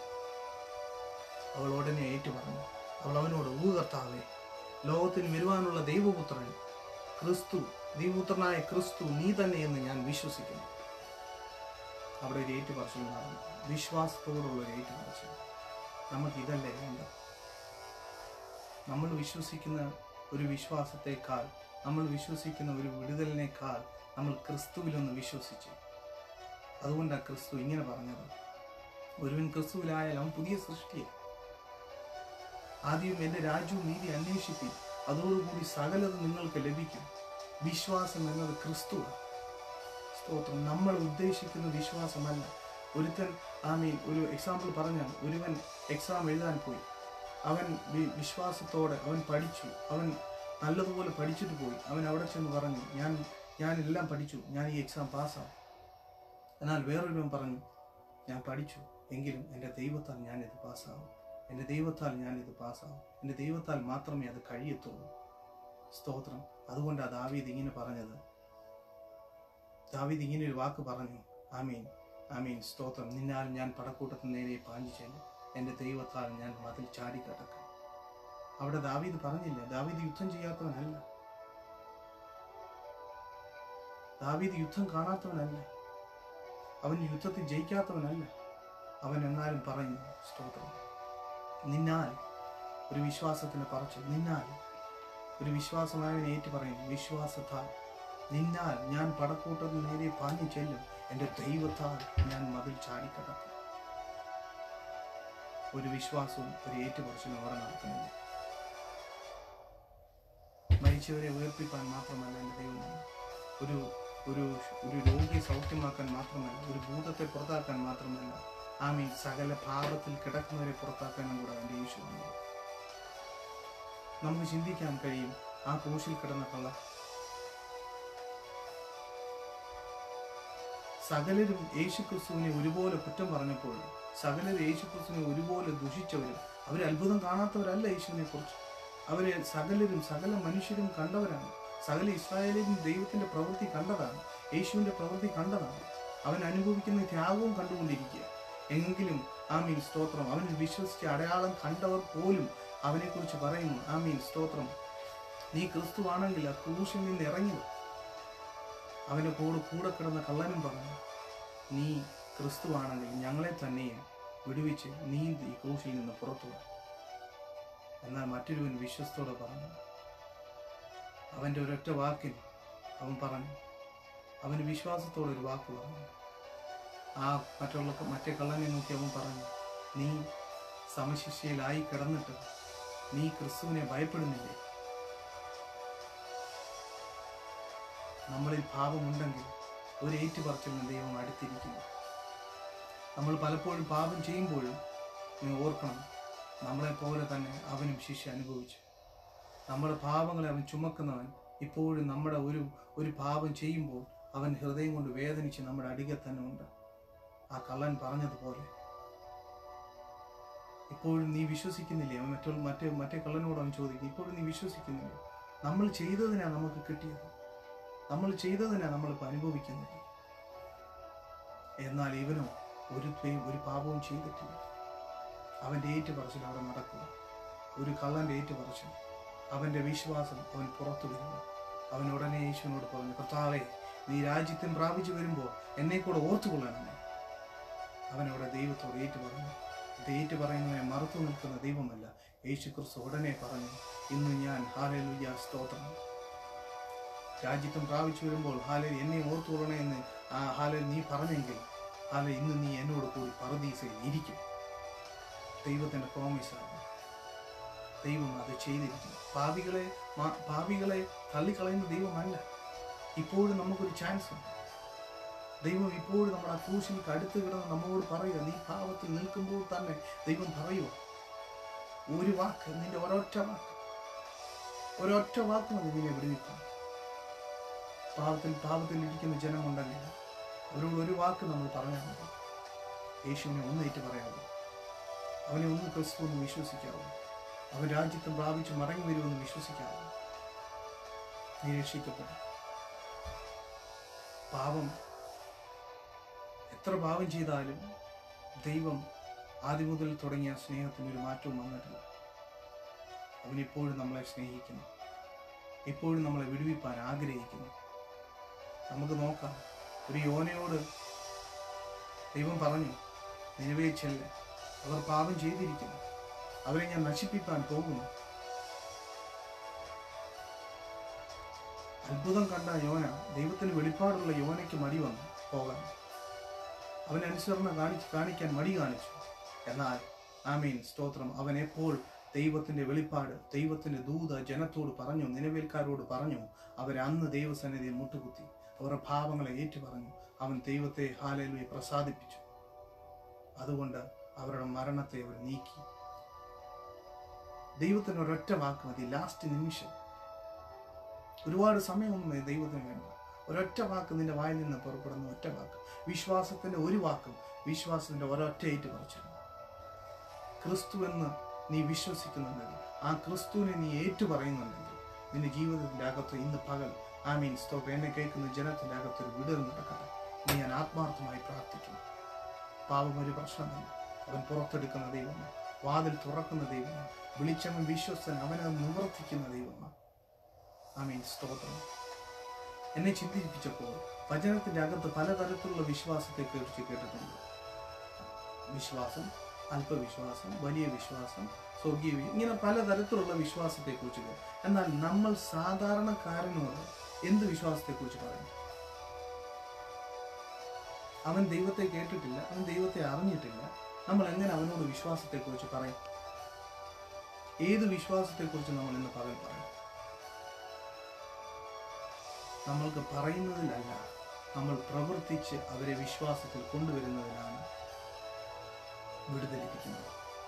അവൾ ഉടനെ ഏറ്റു പറഞ്ഞു അവൾ അവനോട് ഊ കർത്താവേ ലോകത്തിന് വരുവാനുള്ള ദൈവപുത്രൻ ക്രിസ്തു ദൈവപുത്രനായ ക്രിസ്തു നീ തന്നെ എന്ന് ഞാൻ വിശ്വസിക്കുന്നു അവിടെ ഒരു ഏറ്റുപറച്ചിൽ നടന്നു വിശ്വാസത്തോടുള്ള ഒരു ഏറ്റുപറച്ചിൽ നമുക്ക് ഇതല്ലേ വേണ്ടത് നമ്മൾ വിശ്വസിക്കുന്ന ഒരു വിശ്വാസത്തെക്കാൾ നമ്മൾ വിശ്വസിക്കുന്ന ഒരു വിടുതലിനേക്കാൾ നമ്മൾ ക്രിസ്തുവിലൊന്ന് വിശ്വസിച്ചു അതുകൊണ്ടാണ് ക്രിസ്തു ഇങ്ങനെ പറഞ്ഞത് ഒരുവൻ ക്രിസ്തുവിലായാൽ അവൻ പുതിയ സൃഷ്ടിയാണ് ആദ്യം എൻ്റെ രാജ്യവും നീതി അന്വേഷിപ്പിൻ അതോടുകൂടി സകലതും നിങ്ങൾക്ക് ലഭിക്കും വിശ്വാസം എന്നത് ക്രിസ്തുവാണ് സ്തോത്രം നമ്മൾ ഉദ്ദേശിക്കുന്ന വിശ്വാസമല്ല ഒരുത്തൻ ആമീൻ ഒരു എക്സാമ്പിൾ പറഞ്ഞാൽ ഒരുവൻ എക്സാം എഴുതാൻ പോയി അവൻ വി- വിശ്വാസത്തോടെ അവൻ പഠിച്ചു അവൻ നല്ലതുപോലെ പഠിച്ചിട്ട് പോയി അവൻ അവിടെ ചെന്ന് പറഞ്ഞു ഞാൻ ഞാൻ എല്ലാം പഠിച്ചു ഞാൻ ഈ എക്സാം പാസ്സാവും എന്നാൽ വേറൊരുവൻ പറഞ്ഞു ഞാൻ പഠിച്ചു എങ്കിലും എൻ്റെ ദൈവത്താൽ ഞാനിത് പാസ്സാവും എൻ്റെ ദൈവത്താൽ ഞാനിത് പാസ്സാവും എൻ്റെ ദൈവത്താൽ മാത്രമേ അത് കഴിയത്തുള്ളൂ സ്തോത്രം അതുകൊണ്ടാണ് ദാവീദ് ഇങ്ങനെ പറഞ്ഞത് ദാവീദ് ഇങ്ങനെ ഒരു വാക്ക് പറഞ്ഞു ആമീൻ ആമീൻ സ്തോത്രം നിന്നാൽ ഞാൻ പടക്കൂട്ടത്തിന് നേരെ പാഞ്ഞു ചെല്ലും എൻ്റെ ദൈവത്താൽ ഞാൻ മതിൽ ചാടിക്കടക്കും അവിടെ ദാവീദ് പറഞ്ഞില്ല ദാവീദ് യുദ്ധം ചെയ്യാത്തവനല്ല ദാവീദ് യുദ്ധം കാണാത്തവനല്ല അവൻ യുദ്ധത്തിൽ ജയിക്കാത്തവനല്ല അവൻ എന്നാലും പറയുന്നു സ്തോത്രം നിന്നാൽ ഒരു വിശ്വാസത്തിന് പറച്ചു നിന്നാൽ ഒരു വിശ്വാസമായവൻ ഏറ്റു പറയുന്നു വിശ്വാസത്താൽ നിന്നാൽ ഞാൻ പടക്കൂട്ടത്തിന് നേരെ പാഞ്ഞു ചെല്ലും എൻ്റെ ദൈവത്താൽ ഞാൻ മതിൽ ചാടിക്കടക്കും ഒരു വിശ്വാസവും ഒരു ഏറ്റുപറച്ചിലും അവിടെ നടക്കുന്നില്ല മരിച്ചവരെ ഉയർപ്പിക്കാൻ മാത്രമല്ല എൻ്റെ ദൈവം ഒരു ഒരു ഒരു രോഗിയെ സൗഖ്യമാക്കാൻ മാത്രമല്ല ഒരു ഭൂതത്തെ പുറത്താക്കാൻ മാത്രമല്ല ആമീൻ സകല പാപത്തിൽ കിടക്കുന്നവരെ പുറത്താക്കാനും കൂടെ എൻ്റെ യേശു വന്നത് നമുക്ക് ചിന്തിക്കാൻ കഴിയും ആ ക്രൂശിൽ കിടന്ന കള്ള സകലരും യേശുക്രിസ്തുവിനെ ഒരുപോലെ കുറ്റം പറഞ്ഞപ്പോൾ സകലരും യേശുക്രിസ്തുവിനെ ഒരുപോലെ ദുഷിച്ചവരും അവർ അത്ഭുതം കാണാത്തവരല്ല യേശുവിനെ കുറിച്ച് അവരെ സകലരും സകല മനുഷ്യരും കണ്ടവരാണ് സകല ഇസ്രായേലിലും ദൈവത്തിന്റെ പ്രവൃത്തി കണ്ടതാണ് യേശുവിന്റെ പ്രവൃത്തി കണ്ടതാണ് അവൻ അനുഭവിക്കുന്ന ത്യാഗവും കണ്ടുകൊണ്ടിരിക്കുക എങ്കിലും ആമീൻ സ്തോത്രം അവനിൽ വിശ്വസിച്ച് അടയാളം കണ്ടവർ പോലും അവനെക്കുറിച്ച് പറയുന്നു ആമീൻ സ്തോത്രം നീ ക്രിസ്തുവാണെങ്കിൽ ആ ക്രൂശിൽ നിന്ന് ഇറങ്ങി വാ. അവന്റെ കൂടെ കൂടെ കിടന്ന കള്ളനും പറഞ്ഞു നീ ക്രിസ്തുവാണെങ്കിൽ ഞങ്ങളെ തന്നെ വിടുവിച്ച് നീ ഈ ക്രൂശിൽ നിന്ന് പുറത്തു വാ എന്നാൽ മറ്റൊരുവൻ വിശ്വസ്തോടെ പറഞ്ഞു അവൻ്റെ ഒരൊറ്റ വാക്കിന് അവൻ പറഞ്ഞു അവന് വിശ്വാസത്തോടെ ഒരു വാക്ക് പറഞ്ഞു ആ മറ്റുള്ള മറ്റേ കള്ളനെ നോക്കി അവൻ പറഞ്ഞു നീ സമശിക്ഷയിലായി കിടന്നിട്ട് നീ ക്രിസ്തുവിനെ ഭയപ്പെടുന്നില്ലേ നമ്മളിൽ പാപമുണ്ടെങ്കിൽ ഒരു ഏറ്റുപറച്ചിലിന് ദൈവം അടുത്തിരിക്കുന്നു നമ്മൾ പലപ്പോഴും പാപം ചെയ്യുമ്പോഴും നീ ഓർക്കണം നമ്മളെ പോലെ തന്നെ അവനും ശിക്ഷ അനുഭവിച്ചു നമ്മുടെ പാപങ്ങളെ അവൻ ചുമക്കുന്നവൻ ഇപ്പോഴും നമ്മുടെ ഒരു ഒരു പാപം ചെയ്യുമ്പോൾ അവൻ ഹൃദയം കൊണ്ട് വേദനിച്ച് നമ്മുടെ അടികെ തന്നെ ഉണ്ട് ആ കള്ളൻ പറഞ്ഞതുപോലെ ഇപ്പോഴും നീ വിശ്വസിക്കുന്നില്ലേ അവൻ മറ്റുള്ള മറ്റേ മറ്റേ കള്ളനോട് അവൻ ചോദിക്കും ഇപ്പോഴും നീ വിശ്വസിക്കുന്നില്ലേ നമ്മൾ ചെയ്തതിനാ നമുക്ക് കിട്ടിയത് നമ്മൾ ചെയ്തതിനാ നമ്മളിപ്പോൾ അനുഭവിക്കുന്നത് എന്നാൽ ഇവനോ ഒരു പേ- ഒരു പാപവും ചെയ്തിട്ടില്ല അവൻ്റെ ഏറ്റുപറച്ചിൽ അവിടെ നടക്കുക ഒരു കള്ളൻ്റെ ഏറ്റുപറച്ചിൽ അവൻ്റെ വിശ്വാസം അവൻ പുറത്തു വരുന്നു അവൻ ഉടനെ യേശുവിനോട് പറഞ്ഞു കർത്താവേ നീ രാജ്യത്വം പ്രാപിച്ചു വരുമ്പോൾ എന്നെ കൂടെ ഓർത്തുകൊള്ളണമേ അവനവിടെ ദൈവത്തോട് ഏറ്റു പറഞ്ഞു ഇത് ഏറ്റു പറയുന്നവനെ മറുത്തു നിൽക്കുന്ന ദൈവമല്ല യേശു ക്രിസ്തു ഉടനെ പറഞ്ഞു ഇന്ന് ഞാൻ ഹാലലുയ്യ സ്തോത്രം രാജ്യത്വം പ്രാപിച്ചു വരുമ്പോൾ ഹാലൽ എന്നെ ഓർത്തുകൊള്ളണേ എന്ന് ആ ഹാലൽ നീ പറഞ്ഞെങ്കിൽ ഹാലൽ ഇന്ന് നീ എന്നോട് കൂടി പറദീസയിൽ ഇരിക്കും ദൈവത്തിന്റെ പ്രോമിസാണ് ദൈവം അത് ചെയ്തിരിക്കും പാപികളെ മാ- പാപികളെ തള്ളിക്കളയുന്ന ദൈവമല്ല ഇപ്പോഴും നമുക്കൊരു ചാൻസ് ഉണ്ട് ദൈവം ഇപ്പോഴും നമ്മുടെ ആ ക്രൂശിലേക്ക് അടുത്ത് കിടന്ന് നമ്മളോട് പറയുക നീ പാപത്തിൽ നിൽക്കുമ്പോൾ തന്നെ ദൈവം പറയുക ഒരു വാക്ക് നിന്റെ ഒരൊറ്റ വാക്ക് ഒരൊറ്റ വാക്ക് മതി നിന്നെ വിടുവിക്കാൻ പാപത്തിൽ പാപത്തിൽ ഇരിക്കുന്ന ജനമുണ്ടെങ്കിൽ അവരോട് ഒരു വാക്ക് നമ്മൾ പറഞ്ഞാൽ മതി യേശുവിനെ ഒന്നേറ്റ് പറയാവൂ അവനെ ഒന്ന് ക്രിസ്തു എന്ന് വിശ്വസിക്കാവൂ അവൻ രാജ്യത്ത് പ്രാപിച്ച് മടങ്ങി വരുമെന്ന് വിശ്വസിക്കാവൂ നീ രക്ഷിക്കപ്പെടും പാപം എത്ര പാപം ചെയ്താലും ദൈവം ആദ്യം മുതൽ തുടങ്ങിയ സ്നേഹത്തിന് ഒരു മാറ്റവും വന്നിട്ടില്ല അവൻ ഇപ്പോഴും നമ്മളെ സ്നേഹിക്കുന്നു ഇപ്പോഴും നമ്മളെ വിടുവിപ്പാൻ ആഗ്രഹിക്കുന്നു നമുക്ക് നോക്കാം ഒരു യോനയോട് ദൈവം പറഞ്ഞു നിലവേ ചെല്ല് അവർ പാപം ചെയ്തിരിക്കുന്നു അവരെ ഞാൻ നശിപ്പിക്കാൻ പോകുന്നു അത്ഭുതം കണ്ട യോന ദൈവത്തിന് വെളിപ്പാടുള്ള യോനയ്ക്ക് മടി വന്നു പോകാൻ അവൻ അനുസരണ കാണിച്ച് കാണിക്കാൻ മടി കാണിച്ചു എന്നാൽ ആമീൻ സ്തോത്രം അവൻ എപ്പോൾ ദൈവത്തിന്റെ വെളിപ്പാട് ദൈവത്തിന്റെ ദൂത ജനത്തോട് പറഞ്ഞു നിലവേൽക്കാരോട് പറഞ്ഞു അവർ അന്ന് ദൈവസന്നിധിയിൽ മുട്ടുകുത്തി അവരുടെ പാപങ്ങളെ ഏറ്റുപറഞ്ഞു അവൻ ദൈവത്തെ ഹാലലുയെ പ്രസാദിപ്പിച്ചു അതുകൊണ്ട് അവരുടെ മരണത്തെ അവർ നീക്കി ദൈവത്തിന് ഒരൊറ്റ വാക്ക് മതി ലാസ്റ്റ് നിമിഷം ഒരുപാട് സമയമൊന്നും ദൈവത്തിന് വേണ്ട ഒരൊറ്റ വാക്ക് നിന്റെ വായിൽ നിന്ന് പുറപ്പെടുന്ന ഒറ്റ വാക്ക് വിശ്വാസത്തിന്റെ ഒരു വാക്കും വിശ്വാസത്തിന്റെ ഒരൊറ്റ ഏറ്റു പറിച്ചു ക്രിസ്തു എന്ന് നീ വിശ്വസിക്കുന്നുണ്ടെങ്കിൽ ആ ക്രിസ്തുവിനെ നീ ഏറ്റു പറയുന്നുണ്ടെങ്കിൽ നിന്റെ ജീവിതത്തിന്റെ അകത്ത് ഇന്ന് പകൽ ആ മീൻ സ്തോത്രം എന്നെ കേൾക്കുന്ന ജനത്തിന്റെ അകത്ത് ഒരു വിടൽ നടക്കട്ടെ നീ ഞാൻ ആത്മാർത്ഥമായി പ്രാർത്ഥിക്കുന്നു പാപം ഒരു പ്രശ്നമല്ല അവൻ പുറത്തെടുക്കുന്ന ദൈവമാണ് വാതിൽ തുറക്കുന്ന ദൈവമാണ് വിളിച്ചവൻ വിശ്വസ്തൻ അവനെ നിവർത്തിക്കുന്ന ദൈവമാണ് ആമീൻ സ്തോത്രം എന്നെ ചിന്തിപ്പിച്ചപ്പോൾ വചനത്തിന്റെ അകത്ത് പലതരത്തിലുള്ള വിശ്വാസത്തെ കുറിച്ച് കേട്ടിട്ടുണ്ട് വിശ്വാസം അല്പവിശ്വാസം വലിയ വിശ്വാസം സ്വർഗീയ വി- ഇങ്ങനെ പലതരത്തിലുള്ള വിശ്വാസത്തെ കുറിച്ച് കേട്ടു എന്നാൽ നമ്മൾ സാധാരണക്കാരനോട് എന്ത് വിശ്വാസത്തെ കുറിച്ച് പറയും അവൻ ദൈവത്തെ കേട്ടിട്ടില്ല അവൻ ദൈവത്തെ അറിഞ്ഞിട്ടില്ല നമ്മൾ എങ്ങനെ അവനോട് വിശ്വാസത്തെ കുറിച്ച് പറയും ഏത് വിശ്വാസത്തെ കുറിച്ച് നമ്മൾ ഇന്ന് പകൽ പറയും നമ്മൾക്ക് പറയുന്നതിലല്ല നമ്മൾ പ്രവർത്തിച്ച് അവരെ വിശ്വാസത്തിൽ കൊണ്ടുവരുന്നതിലാണ് വിടുതലിരിക്കുന്നത്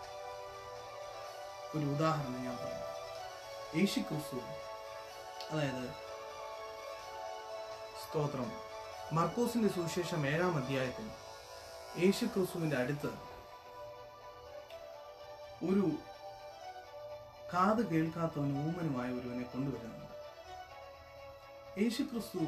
ഒരു ഉദാഹരണം ഞാൻ പറയാം യേശു ക്രിസ്തു അതായത് സ്തോത്രം മർക്കോസിന്റെ സുവിശേഷം ഏഴാം അധ്യായത്തിൽ യേശു ക്രിസ്തുവിന്റെ അടുത്ത് ഒരു കാത് കേൾക്കാത്തവനും ഊമനുമായ ഒരുവനെ കൊണ്ടുവരുന്നുണ്ട് യേശു ക്രിസ്തു